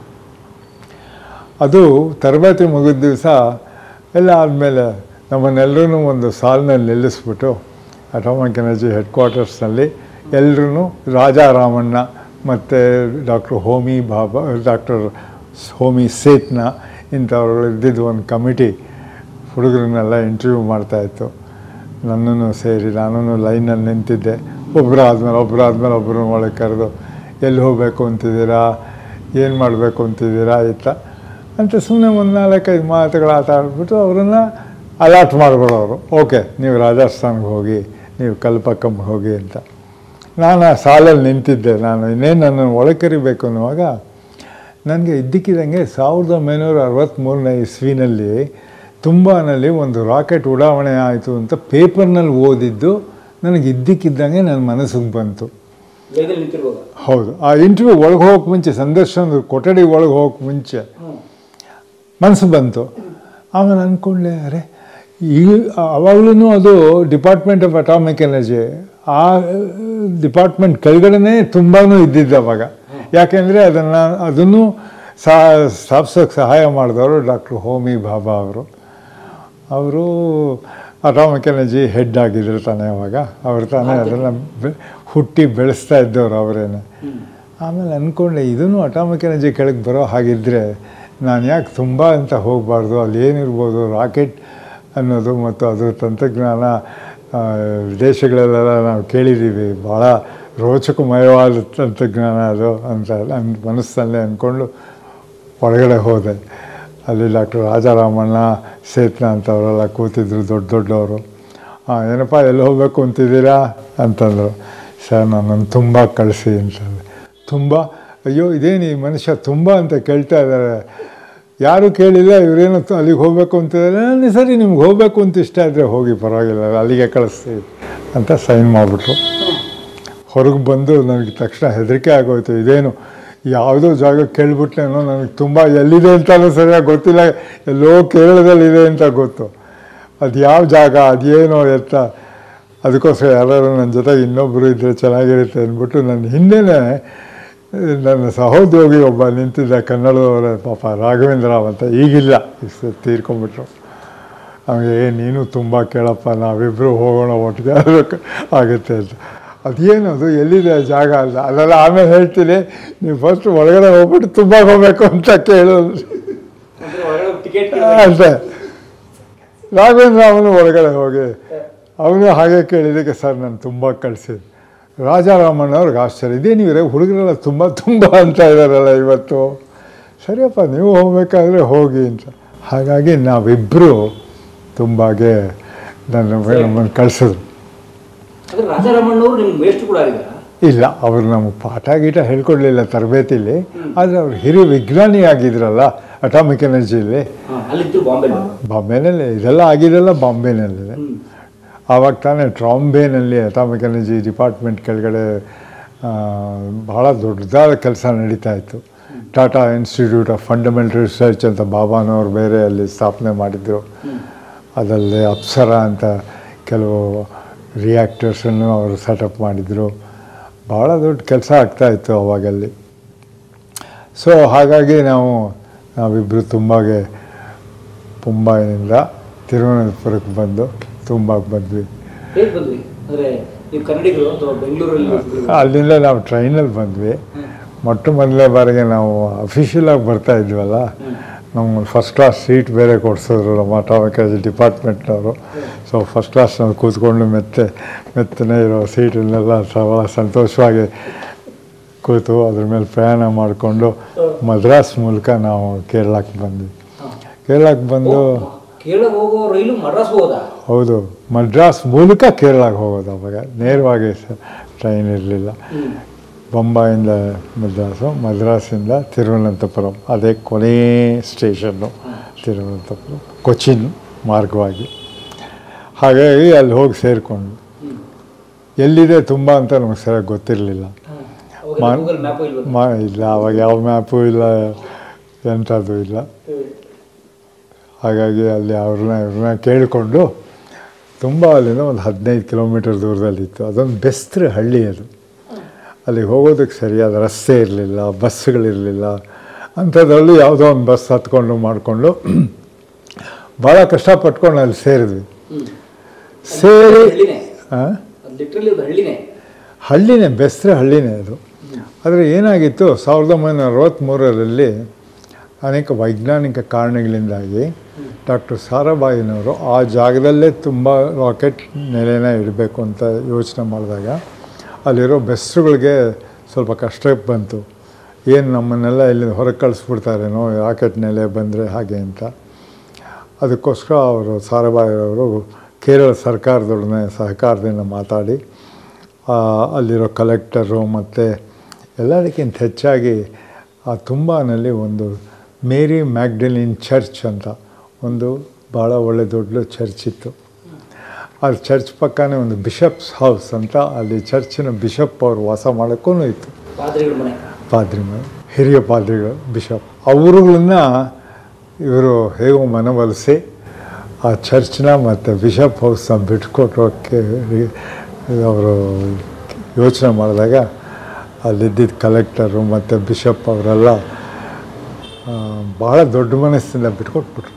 Speaker 1: ಅದು ತರಬೇತಿ ಮುಗಿದ ದಿವಸ ಎಲ್ಲ ಆದಮೇಲೆ ನಮ್ಮನ್ನೆಲ್ಲರೂ ಒಂದು ಸಾಲಿನಲ್ಲಿ ನಿಲ್ಲಿಸ್ಬಿಟ್ಟು ಅಟಾಮಿಕ್ ಎನರ್ಜಿ ಹೆಡ್ ಕ್ವಾರ್ಟರ್ಸ್ನಲ್ಲಿ ಎಲ್ಲರೂ ರಾಜಾರಾಮಣ್ಣ ಮತ್ತು ಡಾಕ್ಟರ್ ಹೋಮಿ ಬಾಬಾ ಡಾಕ್ಟರ್ ಹೋಮಿ ಸೇತ್ನ ಇಂಥವ್ರು ಇದ್ದಿದ್ದು ಒಂದು ಕಮಿಟಿ ಹುಡುಗರನ್ನೆಲ್ಲ ಇಂಟರ್ವ್ಯೂ ಮಾಡ್ತಾಯಿತ್ತು ನನ್ನನ್ನು ಸೇರಿ ನಾನು ಲೈನಲ್ಲಿ ನಿಂತಿದ್ದೆ ಒಬ್ಬರು ಆದಮೇಲೆ ಒಬ್ಬರು ಆದಮೇಲೆ ಒಬ್ಬರು ಒಳಗೆ ಕರೆದು ಎಲ್ಲಿ ಹೋಗಬೇಕು ಅಂತಿದ್ದೀರಾ ಏನು ಮಾಡಬೇಕು ಅಂತಿದ್ದೀರಾ ಇತ್ತ ಅಂತ ಸುಮ್ಮನೆ ಒಂದು ನಾಲ್ಕೈದು ಮಾತುಗಳು ಆಟ ಆಡ್ಬಿಟ್ಟು ಅವರನ್ನು ಅಲಾಟ್ ಮಾಡಿಬಿಡೋರು ಓಕೆ ನೀವು ರಾಜಸ್ಥಾನ್ಗೆ ಹೋಗಿ ನೀವು ಕಲ್ಪಕ್ಕಂಗೆ ಹೋಗಿ ಅಂತ ನಾನು ಆ ಸಾಲಲ್ಲಿ ನಿಂತಿದ್ದೆ ನಾನು ಇನ್ನೇನು ನನ್ನನ್ನು ಒಳಗೆ ಕರಿಬೇಕು ಅನ್ನುವಾಗ ನನಗೆ ಇದ್ದಕ್ಕಿದ್ದಂಗೆ ಸಾವಿರದ ಒಂಬೈನೂರ ಅರವತ್ತ್ಮೂರನೇ ಇಸ್ವಿನಲ್ಲಿ ತುಂಬಾನಲ್ಲಿ ಒಂದು ರಾಕೆಟ್ ಉಡಾವಣೆ ಆಯಿತು ಅಂತ ಪೇಪರ್ನಲ್ಲಿ ಓದಿದ್ದು ನನಗೆ ಇದ್ದಕ್ಕಿದ್ದಂಗೆ ನನ್ನ ಮನಸ್ಸಿಗೆ ಬಂತು
Speaker 2: ಜೈದಲ್ಲಿ ನಿಂತಿರುವಾಗ
Speaker 1: ಹೌದು ಆ ಇಂಟರ್ವ್ಯೂ ಒಳಗೆ ಹೋಗೋಕೆ ಮುಂಚೆ ಸಂದರ್ಶನದ ಕೊಠಡಿ ಒಳಗೆ ಹೋಗೋಕೆ ಮುಂಚೆ
Speaker 2: ಹ್ಮ್.
Speaker 1: ಮನಸ್ಸು ಬಂತು ಆಮೇಲೆ ಅಂದ್ಕೊಂಡೆ ಅರೆ ಈಗ ಅವಾಗಲೂ ಅದು ಡಿಪಾರ್ಟ್ಮೆಂಟ್ ಆಫ್ ಅಟಾಮಿಕ್ ಎನರ್ಜಿ ಆ ಡಿಪಾರ್ಟ್ಮೆಂಟ್ ಕೆಳಗಡೆನೇ ತುಂಬಾ ಇದ್ದಿದ್ದು ಅವಾಗ ಯಾಕೆಂದರೆ ಅದನ್ನು ಅದನ್ನು ಸಾ ಸ್ಥಾಪಿಸೋಕ್ಕೆ ಸಹಾಯ ಮಾಡಿದವರು ಡಾಕ್ಟರ್ ಹೋಮಿ ಬಾಬಾ ಅವರು ಅವರು ಅಟಾಮಿಕ್ ಎನರ್ಜಿ ಹೆಡ್ ಆಗಿದ್ರು ತಾನೇ ಅವಾಗ ಅವ್ರು ತಾನೇ ಅದನ್ನು ಬೆ- ಹುಟ್ಟಿ ಬೆಳೆಸ್ತಾ ಇದ್ದವ್ರು ಅವರೇನೆ
Speaker 2: ಹ್ಮ್.
Speaker 1: ಆಮೇಲೆ ಅಂದ್ಕೊಂಡೆ ಇದನ್ನು ಅಟಾಮಿಕ್ ಎನರ್ಜಿ ಕೆಳಗೆ ಬರೋ ಹಾಗಿದ್ದರೆ ನಾನು ಯಾಕೆ ತುಂಬ ಅಂತ ಹೋಗಬಾರ್ದು ಅಲ್ಲಿ ಏನಿರ್ಬೋದು ರಾಕೆಟ್ ಅನ್ನೋದು ಮತ್ತು ಅದರ ತಂತ್ರಜ್ಞಾನ ಆ, ದೇಶಗಳಲ್ಲೆಲ್ಲ ನಾವು ಕೇಳಿದ್ದೀವಿ ಭಾಳ ರೋಚಕಮಯವಾದ ತಂತ್ರಜ್ಞಾನ ಅದು ಅಂತ ನನ್ನ ಮನಸ್ಸಲ್ಲೇ ಅಂದ್ಕೊಂಡು ಒಳಗಡೆ ಹೋದೆ ಅಲ್ಲಿ ಡಾಕ್ಟರ್ ರಾಜಾರಾಮಣ್ಣ ಸೇತ್ನ ಅಂತವರೆಲ್ಲ ಕೂತಿದ್ರು ದೊಡ್ಡ ದೊಡ್ಡವರು ಏನಪ್ಪ ಎಲ್ಲಿ ಹೋಗಬೇಕು ಅಂತಿದ್ದೀರಾ ಅಂತಂದರು ಸರ್ ನನ್ನನ್ನು ತುಂಬ ಕಳಿಸಿ ಅಂತಂದೆ ತುಂಬ ಅಯ್ಯೋ ಇದೇನು ಈ ಮನುಷ್ಯ ತುಂಬ ಅಂತ ಕೇಳ್ತಾ ಇದ್ದಾರೆ ಯಾರೂ ಕೇಳಿಲ್ಲ ಇವರೇನು ತ- ಅಲ್ಲಿಗೆ ಹೋಗಬೇಕು ಅಂತಿದ್ದಾರೆ ನಾನು ಸರಿ ನಿಮ್ಗೆ ಹೋಗಬೇಕು ಅಂತ ಇಷ್ಟ ಇದ್ದರೆ ಹೋಗಿ ಪರವಾಗಿಲ್ಲ ಅಲ್ಲಿಗೆ ಕಳಿಸ್ತೀವಿ ಅಂತ ಸೈನ್ ಮಾಡಿಬಿಟ್ರು ಹೊರಗೆ ಬಂದು ನನಗೆ ತಕ್ಷಣ ಹೆದರಿಕೆ ಆಗೋಯ್ತು ಇದೇನು ಯಾವುದೋ ಜಾಗ ಕೇಳ್ಬಿಟ್ಲೇನೋ ನನಗೆ ತುಂಬ ಎಲ್ಲಿದೆ ಅಂತಲೂ ಸರಿಯಾಗಿ ಗೊತ್ತಿಲ್ಲ ಎಲ್ಲೋ ಕೇರಳದಲ್ಲಿದೆ ಅಂತ ಗೊತ್ತು ಅದು ಯಾವ ಜಾಗ ಅದೇನೋ ಎತ್ತ ಅದಕ್ಕೋಸ್ಕರ ಯಾರು ನನ್ನ ಜೊತೆಗೆ ಇನ್ನೊಬ್ಬರು ಇದ್ದರೆ ಚೆನ್ನಾಗಿರುತ್ತೆ ಅಂದ್ಬಿಟ್ಟು ನನ್ನ ಹಿಂದೆನೇ ನನ್ನ ಸಹೋದ್ಯೋಗಿ ಒಬ್ಬ ನಿಂತಿದ್ದ ಕನ್ನಡದವರ ಪಾಪ ರಾಘವೇಂದ್ರ ರಾವ್ ಅಂತ ಈಗಿಲ್ಲ ಇಷ್ಟು ತೀರ್ಕೊಂಬಿಟ್ರು ಅವನಿಗೆ ಏ ನೀನು ತುಂಬ ಕೇಳಪ್ಪ ನಾವಿಬ್ಬರು ಹೋಗೋಣ ಒಟ್ಟಿಗೆ ಅದಕ್ಕೆ ಆಗುತ್ತೆ ಅಂತ ಅದೇನದು ಎಲ್ಲಿದೆ ಆ ಜಾಗ ಅಲ್ಲ ಅದೆಲ್ಲ ಆಮೇಲೆ ಹೇಳ್ತೀನಿ ನೀವು ಫಸ್ಟ್ ಒಳಗಡೆ ಹೋಗ್ಬಿಟ್ಟು ತುಂಬ ಹೋಗಬೇಕು ಅಂತ ಕೇಳೋದು
Speaker 2: ಅಂದ್ರೆ ಒಳಗಡೆ ಟಿಕೆಟ್
Speaker 1: ಅಂತ ರಾಘವೇಂದ್ರ ಅವನು ಒಳಗಡೆ ಹೋಗಿ ಅವನು ಹಾಗೆ ಕೇಳಿದ್ದಕ್ಕೆ ಸರ್ ನಾನು ತುಂಬ ಕಳಿಸಿ ರಾಜಾರಾಮಣ್ಣ ಅವ್ರಿಗೆ ಆಶ್ಚರ್ಯ ಇದೇನು ಇವರೇ ಹುಡುಗರೆಲ್ಲ ತುಂಬ ತುಂಬ ಅಂತ ಇದ್ದಾರಲ್ಲ ಇವತ್ತು ಸರಿಯಪ್ಪ ನೀವು ಹೋಗ್ಬೇಕಾದ್ರೆ ಹೋಗಿ ಅಂತ ಹಾಗಾಗಿ ನಾವಿಬ್ಬರು ತುಂಬಾಗೆ ನನ್ನ ನಮ್ಮನ್ನು ಕಳಿಸಿದ್ರು
Speaker 2: ಅಂದ್ರೆ ರಾಜಾರಾಮಣ್ಣವರು ನಿಮ್ಗೆ ಮೇಸ್ಟ್ ಕೂಡ ಆಗಿದ್ದಾರೆ
Speaker 1: ಇಲ್ಲ ಅವರು ನಮಗೆ ಪಾಠ ಗೀಟ ಹೇಳ್ಕೊಡ್ಲಿಲ್ಲ ತರಬೇತಿಲಿ ಆದರೆ ಅವ್ರು ಹಿರಿಯ ವಿಜ್ಞಾನಿ ಆಗಿದ್ರಲ್ಲ ಅಟಾಮಿಕ್ ಎನರ್ಜಿಲಿ
Speaker 2: ಹಾ, ಅಲ್ಲಿದ್ರು ಬಾಂಬೆ
Speaker 1: ಬಾಂಬೆನಲ್ಲಿ ಇದೆಲ್ಲ ಆಗಿದೆಲ್ಲ ಬಾಂಬೆನಲ್ಲಿದೆ
Speaker 2: ಹ್ಮ್
Speaker 1: ಆವಾಗ ತಾನೇ ಟ್ರಾಂಬೇನಲ್ಲಿ ಅಟಾಮಿಕ್ ಎನರ್ಜಿ ಡಿಪಾರ್ಟ್ಮೆಂಟ್ ಕೆಳಗಡೆ ಆ, ಬಹಳ ದೊಡ್ಡದಾದ ಕೆಲಸ ನಡೀತಾ ಇತ್ತು Tata institute of fundamental research ಅಂತ ಬಾಬಾನವರು ಬೇರೆ ಅಲ್ಲಿ ಸ್ಥಾಪನೆ ಮಾಡಿದ್ರು ಅದಲ್ಲದೆ ಅಪ್ಸರ ಅಂತ ಕೆಲವು ರಿಯಾಕ್ಟರ್ಸನ್ನು ಅವರು ಸೆಟಪ್ ಮಾಡಿದರು ಭಾಳ ದೊಡ್ಡ ಕೆಲಸ ಆಗ್ತಾಯಿತ್ತು ಅವಾಗಲ್ಲಿ ಸೊ ಹಾಗಾಗಿ ನಾವು ನಾವಿಬ್ಬರು ತುಂಬಾಗೆ ಮುಂಬೈನಿಂದ ತಿರುವನಂತಪುರಕ್ಕೆ ಬಂದು ತುಂಬಾಗೆ ಬಂದ್ವಿ
Speaker 2: ಹೇಗೆ ಬಂದ್ರಿ ಅಂದ್ರೆ ನೀವು ಕನ್ನಡಿಗರು ಅಥವಾ ಬೆಂಗಳೂರಲ್ಲಿ ಇರ್ತೀರಿ?
Speaker 1: ಅಲ್ಲಿಂದ ನಾವು ಟ್ರೈನಲ್ಲಿ ಬಂದ್ವಿ
Speaker 2: ಹ್ಮ್.
Speaker 1: ಮೊಟ್ಟ ಮೊದಲನೇ ಬಾರಿಗೆ ನಾವು ಅಫಿಷಿಯಲಾಗಿ ಬರ್ತಾ ಇದ್ವಲ್ಲ
Speaker 2: ಹ್ಮ್.
Speaker 1: ನಮ್ಗೆ ಫಸ್ಟ್ ಕ್ಲಾಸ್ ಸೀಟ್ ಬೇರೆ ಕೊಡಿಸಿದ್ರು ನಮ್ಮ ಅಟಾಮಿಕ್ ಡಿಪಾರ್ಟ್ಮೆಂಟ್ನವರು ಸೊ ಫಸ್ಟ್ ಕ್ಲಾಸ್ನಲ್ಲಿ ಕೂತ್ಕೊಂಡು ಮೆತ್ತೆ ಮೆತ್ತನೆ ಇರೋ ಸೀಟನ್ನೆಲ್ಲ ಸವ ಸಂತೋಷವಾಗಿ ಕೂತು ಅದ್ರ ಮೇಲೆ ಪ್ರಯಾಣ ಮಾಡಿಕೊಂಡು ಮದ್ರಾಸ್ ಮೂಲಕ ನಾವು ಕೇರಳಕ್ಕೆ ಬಂದ್ವಿ
Speaker 2: ಹಾ.
Speaker 1: ಕೇರಳಕ್ಕೆ ಬಂದು
Speaker 2: ಓ, ಕೇರಳ ಹೋಗೋ ರೈಲು ಮಡ್ರಾಸ್ ಹೋಗೋದಾ
Speaker 1: ಹೌದು ಮದ್ರಾಸ್ ಮೂಲಕ ಕೇರಳಕ್ಕೆ ಹೋಗೋದು ಅವಾಗ ನೇರವಾಗಿ ಟ್ರೈನ್ ಇರಲಿಲ್ಲ
Speaker 2: ಹ್ಮ್
Speaker 1: ಬೊಂಬಾಯಿಂದ ಮದ್ರಾಸು ಮದ್ರಾಸಿಂದ ತಿರುವನಂತಪುರಂ ಅದೇ ಕೊನೇ ಸ್ಟೇಷನ್ನು ತಿರುವನಂತಪುರಂ ಕೊಚ್ಚಿನ್ ಮಾರ್ಗವಾಗಿ ಹಾಗಾಗಿ ಅಲ್ಲಿ ಹೋಗಿ ಸೇರಿಕೊಂಡು
Speaker 2: ಹ್ಮ್
Speaker 1: ಎಲ್ಲಿದೆ ತುಂಬ ಅಂತ ನಮಗೆ ಸರಿಯಾಗಿ ಗೊತ್ತಿರಲಿಲ್ಲ
Speaker 2: ಹ್ಮ್. ಅವಾಗ
Speaker 1: ಮಾ-
Speaker 2: ಗೂಗಲ್ ಮ್ಯಾಪು ಇಲ್ವಲ್ಲ
Speaker 1: ಮಾ ಇಲ್ಲ ಅವಾಗ ಯಾವ ಮ್ಯಾಪು ಇಲ್ಲ ಎಂಥದ್ದು ಇಲ್ಲ
Speaker 2: ಹ್ಮ್.
Speaker 1: ಹಾಗಾಗಿ ಅಲ್ಲಿ ಅವ್ರನ್ನ ಇವ್ರನ್ನ ಕೇಳಿಕೊಂಡು ತುಂಬ ಅಲ್ಲಿಂದ ಒಂದು ಹದಿನೈದು ಕಿಲೋಮೀಟರ್ ದೂರದಲ್ಲಿತ್ತು ಅದೊಂದು ಬೆಸ್ತ್ರೆ ಹಳ್ಳಿ ಅದು ಅಲ್ಲಿಗೆ ಹೋಗೋದಕ್ಕೆ ಸರಿಯಾದ ರಸ್ತೆ ಇರಲಿಲ್ಲ ಬಸ್ಸುಗಳಿರಲಿಲ್ಲ ಅಂಥದ್ರಲ್ಲಿ ಯಾವುದೋ ಒಂದು ಬಸ್ ಹತ್ಕೊಂಡು ಮಾಡಿಕೊಂಡು ಭಾಳ ಕಷ್ಟಪಟ್ಕೊಂಡು ಅಲ್ಲಿ ಸೇರಿದ್ವಿ
Speaker 2: ಹ್ಮ್
Speaker 1: ಸೇರಿ
Speaker 2: ಹಳ್ಳಿನೇ
Speaker 1: ಹಾಂ
Speaker 2: ಅದು ಲಿಟ್ರಲಿ ಒಂದು ಹಳ್ಳಿನೇ
Speaker 1: ಹಳ್ಳಿನೇ ಬೆಸ್ತ್ರೆ ಹಳ್ಳಿನೇ ಅದು ಆದರೆ ಏನಾಗಿತ್ತು ಸಾವಿರದ ಒಂಬೈನೂರ ಅರವತ್ತ್ಮೂರರಲ್ಲಿ ಅನೇಕ ವೈಜ್ಞಾನಿಕ ಕಾರಣಗಳಿಂದಾಗಿ ಡಾಕ್ಟರ್ ಸಾರಾಬಾಯಿನವರು ಆ ಜಾಗದಲ್ಲೇ ತುಂಬ ರಾಕೆಟ್ ನೆಲೆನ ಇಡಬೇಕು ಅಂತ ಯೋಚನೆ ಮಾಡಿದಾಗ ಅಲ್ಲಿರೋ ಬೆಸ್ರುಗಳಿಗೆ ಸ್ವಲ್ಪ ಕಷ್ಟ ಬಂತು ಏನು ನಮ್ಮನ್ನೆಲ್ಲ ಇಲ್ಲಿ ಹೊರಗೆ ಕಳಿಸ್ಬಿಡ್ತಾರೇನೋ ರಾಕೆಟ್ ನೆಲೆ ಬಂದರೆ ಹಾಗೆ ಅಂತ ಅದಕ್ಕೋಸ್ಕರ ಅವರು ಸಾರಾಭಾಯಿ ಅವರು ಕೇರಳ ಸರ್ಕಾರದೊಡನೆ ಸಹಕಾರದಿಂದ ಮಾತಾಡಿ ಆ, ಅಲ್ಲಿರೋ ಕಲೆಕ್ಟರು ಮತ್ತು ಎಲ್ಲದಕ್ಕಿಂತ ಹೆಚ್ಚಾಗಿ ಆ ತುಂಬಾನಲ್ಲಿ ಒಂದು ಮೇರಿ ಮ್ಯಾಗ್ಡಲಿನ್ ಚರ್ಚ್ ಅಂತ ಒಂದು ಭಾಳ ಒಳ್ಳೆ ದೊಡ್ಡ ಚರ್ಚ್ ಇತ್ತು ಆ ಚರ್ಚ್ ಪಕ್ಕನೇ ಒಂದು ಬಿಷಪ್ಸ್ ಹೌಸ್ ಅಂತ ಅಲ್ಲಿ ಚರ್ಚಿನ ಬಿಷಪ್ ಅವರು ವಾಸ ಮಾಡೋಕ್ಕೂ ಇತ್ತು
Speaker 2: ಪಾದ್ರಿಗಳ ಮನೆ
Speaker 1: ಪಾದ್ರಿ ಮ- ಹಿರಿಯ ಪಾದ್ರಿಗಳು ಬಿಷಪ್ ಅವರುಗಳನ್ನ ಇವರು ಹೇಗೋ ಮನವೊಲಿಸಿ ಆ ಚರ್ಚ್ನ ಮತ್ತು ಬಿಷಪ್ ಹೌಸ್ನ ಬಿಟ್ಕೊಟ್ಟೋಕ್ಕೆ ಅವರು ಯೋಚನೆ ಮಾಡಿದಾಗ ಅಲ್ಲಿದ್ದಿದ್ದ ಕಲೆಕ್ಟರು ಮತ್ತು ಬಿಷಪ್ ಅವರೆಲ್ಲ ಆ, ಭಾಳ ದೊಡ್ಡ ಮನಸ್ಸಿಂದ ಬಿಟ್ಕೊಟ್ಬಿಟ್ರು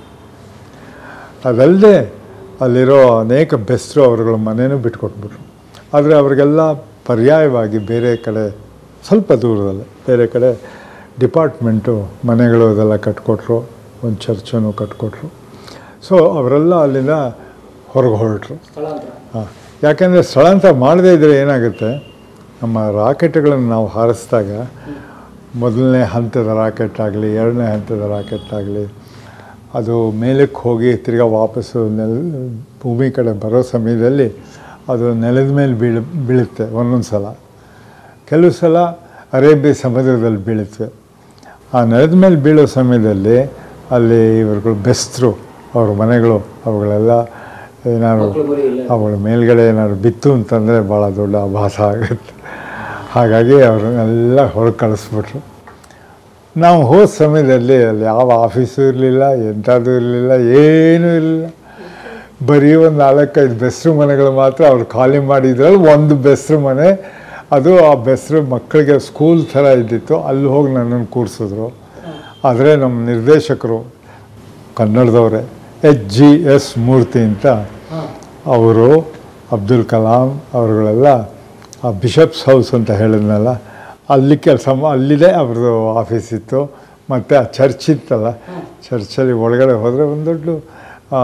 Speaker 1: ಅದಲ್ಲದೆ ಅಲ್ಲಿರೋ ಅನೇಕ ಬೆಸ್ರು ಅವರುಗಳ ಮನೆಯೂ ಬಿಟ್ಕೊಟ್ಬಿಟ್ರು ಆದರೆ ಅವರಿಗೆಲ್ಲ ಪರ್ಯಾಯವಾಗಿ ಬೇರೆ ಕಡೆ ಸ್ವಲ್ಪ ದೂರದಲ್ಲೇ ಬೇರೆ ಕಡೆ ಡಿಪಾರ್ಟ್ಮೆಂಟು ಮನೆಗಳು ಅದೆಲ್ಲ ಕಟ್ಕೊಟ್ರು ಒಂದು ಚರ್ಚನ್ನು ಕಟ್ಕೊಟ್ರು ಸೊ ಅವರೆಲ್ಲ ಅಲ್ಲಿಂದ ಹೊರಗೆ ಹೊರಟರು
Speaker 2: ಸ್ಥಳಾಂತರ
Speaker 1: ಹಾಂ ಯಾಕೆಂದರೆ ಸ್ಥಳಾಂತರ ಮಾಡದೇ ಇದ್ದರೆ ಏನಾಗುತ್ತೆ ನಮ್ಮ ರಾಕೆಟ್ಗಳನ್ನು ನಾವು ಹಾರಿಸಿದಾಗ ಮೊದಲನೇ ಹಂತದ ರಾಕೆಟ್ ಆಗಲಿ ಎರಡನೇ ಹಂತದ ರಾಕೆಟ್ ಆಗಲಿ ಅದು ಮೇಲಕ್ಕೆ ಹೋಗಿ ತಿರ್ಗಾ ವಾಪಸ್ಸು ನೆಲ ಭೂಮಿ ಕಡೆ ಬರೋ ಸಮಯದಲ್ಲಿ ಅದು ನೆಲದ ಮೇಲೆ ಬೀಳು ಬೀಳುತ್ತೆ ಒಂದೊಂದು ಸಲ ಕೆಲವು ಸಲ ಅರೇಬಿಯ ಸಮುದ್ರದಲ್ಲಿ ಬೀಳುತ್ತವೆ ಆ ನೆಲದ ಮೇಲೆ ಬೀಳೋ ಸಮಯದಲ್ಲಿ ಅಲ್ಲಿ ಇವ್ರುಗಳು ಬೆಸ್ತರು ಅವ್ರ ಮನೆಗಳು ಅವುಗಳೆಲ್ಲ ಏನಾದ್ರು
Speaker 2: ಮಕ್ಕಳು ಮರಿ ಇಲ್ಲ
Speaker 1: ಅವಳ ಮೇಲ್ಗಡೆ ಏನಾದ್ರು ಬಿತ್ತು ಅಂತಂದರೆ ಭಾಳ ದೊಡ್ಡ ಆಭಾಸ ಆಗುತ್ತೆ ಹಾಗಾಗಿ ಅವ್ರನ್ನೆಲ್ಲ ಹೊರಗೆ ಕಳಿಸ್ಬಿಟ್ರು ನಾವು ಹೋದ ಸಮಯದಲ್ಲಿ ಅಲ್ಲಿ ಯಾವ ಆಫೀಸು ಇರಲಿಲ್ಲ ಎಂಥದ್ದು ಇರಲಿಲ್ಲ ಏನೂ ಇರಲಿಲ್ಲ ಬರೀ ಒಂದು ನಾಲ್ಕೈದು ಬೆಸ್ರು ಮನೆಗಳು ಮಾತ್ರ ಅವ್ರು ಖಾಲಿ ಮಾಡಿದ್ರಲ್ಲಿ ಒಂದು ಬೆಸ್ರು ಮನೆ ಅದು ಆ ಬೆಸ್ರು ಮಕ್ಕಳಿಗೆ ಸ್ಕೂಲ್ ಥರ ಇದ್ದಿತ್ತು ಅಲ್ಲಿ ಹೋಗಿ ನನ್ನನ್ನು ಕೂರಿಸಿದ್ರು ಆದರೆ ನಮ್ಮ ನಿರ್ದೇಶಕರು ಕನ್ನಡದವರೇ ಎಚ್ ಜಿ ಎಸ್ ಮೂರ್ತಿ ಅಂತ
Speaker 2: ಹಾಂ
Speaker 1: ಅವರು ಅಬ್ದುಲ್ ಕಲಾಂ ಅವರುಗಳೆಲ್ಲ ಆ ಬಿಷಪ್ಸ್ ಹೌಸ್ ಅಂತ ಹೇಳಿದ್ನಲ್ಲ ಅಲ್ಲಿ ಕೆಲಸ ಮಾ ಅಲ್ಲಿದೆ ಅವ್ರದ್ದು ಆಫೀಸ್ ಇತ್ತು ಮತ್ತು ಆ ಚರ್ಚ್ ಇತ್ತಲ್ಲ ಚರ್ಚಲ್ಲಿ ಒಳಗಡೆ ಹೋದರೆ ಒಂದು ದೊಡ್ಡ ಆ,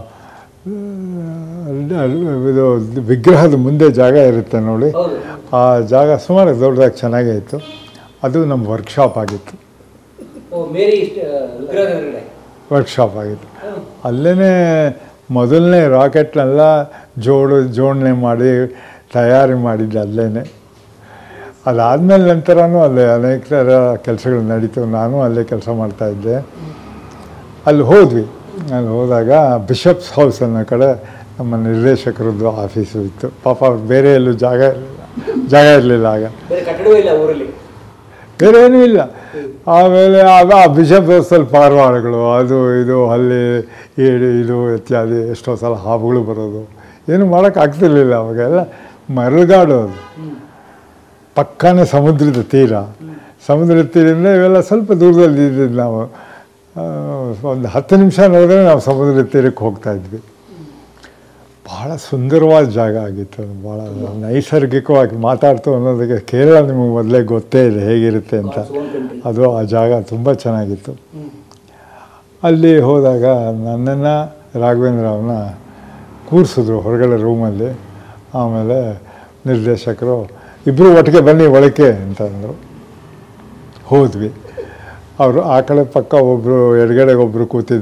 Speaker 1: ಇದು ವಿಗ್ರಹದ ಮುಂದೆ ಜಾಗ ಇರುತ್ತೆ ನೋಡಿ
Speaker 2: ಹೌದು
Speaker 1: ಆ ಜಾಗ ಸುಮಾರು ದೊಡ್ಡದಾಗಿ ಚೆನ್ನಾಗೇ ಇತ್ತು ಅದು ನಮ್ಮ ವರ್ಕ್ಶಾಪ್ ಆಗಿತ್ತು
Speaker 2: ಓ ಮೇರಿ ಇಷ್ಟ- ವಿಗ್ರಹದ ಎದುರುಗಡೆ
Speaker 1: ವರ್ಕ್ಶಾಪ್ ಆಗಿತ್ತು
Speaker 2: ಹ್ಮ್.
Speaker 1: ಅಲ್ಲೇ ಮೊದಲನೇ ರಾಕೆಟ್ನೆಲ್ಲ ಜೋಡು ಜೋಡಣೆ ಮಾಡಿ ತಯಾರಿ ಮಾಡಿದ್ದೆ ಅಲ್ಲೇ ಅದಾದಮೇಲೆ ನಂತರನೂ ಅಲ್ಲೇ ಅನೇಕ ಥರ ಕೆಲಸಗಳು ನಡೀತು ನಾನು ಅಲ್ಲೇ ಕೆಲಸ ಮಾಡ್ತಾಯಿದ್ದೆ ಅಲ್ಲಿ ಹೋದ್ವಿ ಅಲ್ಲಿ ಹೋದಾಗ ಬಿಷಪ್ಸ್ ಹೌಸ್ ಅನ್ನೋ ಕಡೆ ನಮ್ಮ ನಿರ್ದೇಶಕರದ್ದು ಆಫೀಸು ಇತ್ತು ಪಾಪ ಅವ್ರು ಬೇರೆ ಎಲ್ಲೂ ಜಾಗ ಇರಲಿಲ್ಲ ಜಾಗ ಇರಲಿಲ್ಲ ಆಗ
Speaker 2: ಬೇರೆ ಕಟ್ಟಡವೇ ಇಲ್ಲ ಊರಲ್ಲಿ
Speaker 1: ಬೇರೆ ಏನೂ ಇಲ್ಲ ಆಮೇಲೆ ಆಗ ಆ ಬಿಷಪ್ ಹೌಸಲ್ಲಿ ಪಾರಿವಾಳಗಳು ಅದು ಇದು ಅಲ್ಲಿ ಏಡು ಇದು ಇತ್ಯಾದಿ ಎಷ್ಟೋ ಸಲ ಹಾವುಗಳು ಬರೋದು ಏನು ಮಾಡೋಕ್ಕಾಗ್ತಿರ್ಲಿಲ್ಲ ಅವಾಗೆಲ್ಲ ಮರಳುಗಾಡು ಅದು
Speaker 2: ಹ್ಮ್.
Speaker 1: ಪಕ್ಕನೇ ಸಮುದ್ರದ ತೀರ ಸಮುದ್ರದ ತೀರದಿಂದ ಇವೆಲ್ಲ ಸ್ವಲ್ಪ ದೂರದಲ್ಲಿ ಇದ್ದಿದ್ದು ನಾವು ಆ, ಒಂದು ಹತ್ತು ನಿಮಿಷ ನೋಡಿದ್ರೆ ನಾವು ಸಮುದ್ರದ ತೀರಕ್ಕೆ ಹೋಗ್ತಾ ಇದ್ವಿ ಭಾಳ ಸುಂದರವಾದ ಜಾಗ ಆಗಿತ್ತು ಅದು ಭಾಳ ನೈಸರ್ಗಿಕವಾಗಿ ಮಾತಾಡ್ತು ಅನ್ನೋದಕ್ಕೆ ಕೇರಳ ನಿಮಗೆ ಮೊದಲೇ ಗೊತ್ತೇ ಇದೆ ಹೇಗಿರುತ್ತೆ ಅಂತ
Speaker 2: God's own country.
Speaker 1: ಅದು ಆ ಜಾಗ ತುಂಬ ಚೆನ್ನಾಗಿತ್ತು
Speaker 2: ಹ್ಮ್.
Speaker 1: ಅಲ್ಲಿ ಹೋದಾಗ ನನ್ನನ್ನು ರಾಘವೇಂದ್ರ ಅವನ್ನ ಕೂರಿಸಿದ್ರು ಹೊರಗಡೆ ರೂಮಲ್ಲಿ ಆಮೇಲೆ ನಿರ್ದೇಶಕರು ಇಬ್ಬರು ಒಟ್ಟಿಗೆ ಬನ್ನಿ ಒಳಕ್ಕೆ ಅಂತ ಅಂದರು ಹೋದ್ವಿ ಅವರು ಆ ಕಡೆ ಪಕ್ಕ ಒಬ್ಬರು ಎಡಗಡೆಗೆ ಒಬ್ಬರು ಕೂತಿದ್ರು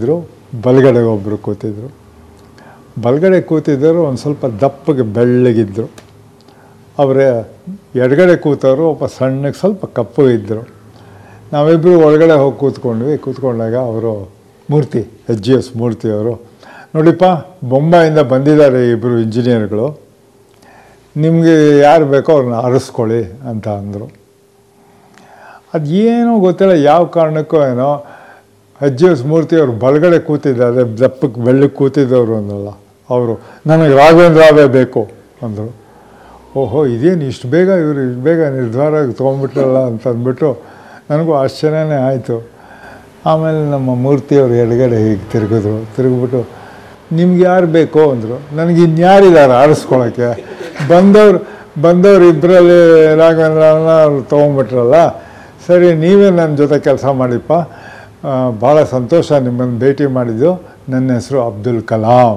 Speaker 1: ಬಲಗಡೆ ಒಬ್ಬರು ಕೂತಿದ್ರು ಬಲಗಡೆ ಕೂತಿದ್ದರು ಒಂದು ಸ್ವಲ್ಪ ದಪ್ಪಗೆ ಬೆಳ್ಳಗಿದ್ದರು ಅವರೇ ಎಡಗಡೆ ಕೂತವರು ಒಬ್ಬ ಸಣ್ಣಗೆ ಸ್ವಲ್ಪ ಕಪ್ಪು ಇದ್ದರು ನಾವಿಬ್ಬರು ಒಳಗಡೆ ಹೋಗಿ ಕೂತ್ಕೊಂಡ್ವಿ ಕೂತ್ಕೊಂಡಾಗ ಅವರು ಮೂರ್ತಿ ಎಚ್ ಜಿ ಎಸ್ ಮೂರ್ತಿಯವರು ನೋಡಿಪ್ಪ ಬೊಂಬಾಯಿಂದ ಬಂದಿದ್ದಾರೆ ಇಬ್ಬರು ಇಂಜಿನಿಯರ್ಗಳು ನಿಮಗೆ ಯಾರು ಬೇಕೋ ಅವ್ರನ್ನ ಆರಿಸ್ಕೊಳ್ಳಿ ಅಂತ ಅಂದರು ಅದು ಏನೋ ಗೊತ್ತಿಲ್ಲ ಯಾವ ಕಾರಣಕ್ಕೋ ಏನೋ ಎಚ್ ಎಸ್ ಮೂರ್ತಿ ಅವರು ಬಲಗಡೆ ಕೂತಿದ್ದಾರೆ ದಪ್ಪಕ್ಕೆ ಬೆಳ್ಳಕ್ಕೆ ಕೂತಿದ್ದವರು ಅಂದಲ್ಲ ಅವರು ನನಗೆ ರಾಘವೇಂದ್ರವೇ ಬೇಕು ಅಂದರು ಓಹೋ ಇದೇನು ಇಷ್ಟು ಬೇಗ ಇವರು ಇಷ್ಟು ಬೇಗ ನಿರ್ಧಾರ ತೊಗೊಂಡ್ಬಿಟ್ರಲ್ಲ ಅಂತ ಅಂದ್ಬಿಟ್ಟು ನನಗೂ ಆಶ್ಚರ್ಯನೇ ಆಯಿತು ಆಮೇಲೆ ನಮ್ಮ ಮೂರ್ತಿಯವರು ಎಡಗಡೆ ಹೀಗೆ ತಿರುಗಿದ್ರು ತಿರುಗಿಬಿಟ್ಟು ನಿಮ್ಗೆ ಯಾರು ಬೇಕೋ ಅಂದರು ನನಗೆ ಇನ್ಯಾರಿದ್ದಾರೆ ಆರಿಸ್ಕೊಳಕ್ಕೆ ಬಂದವ್ರು ಬಂದವ್ರು ಇಬ್ಬರಲ್ಲಿ ರಾಘವೇಂದ್ರನ ಅವ್ರು ತೊಗೊಂಬಿಟ್ರಲ್ಲ ಸರಿ ನೀವೇ ನನ್ನ ಜೊತೆ ಕೆಲಸ ಮಾಡಿಪ್ಪ ಆ, ಭಾಳ ಸಂತೋಷ ನಿಮ್ಮನ್ನು ಭೇಟಿ ಮಾಡಿದ್ದು ನನ್ನ ಹೆಸರು ಅಬ್ದುಲ್ ಕಲಾಂ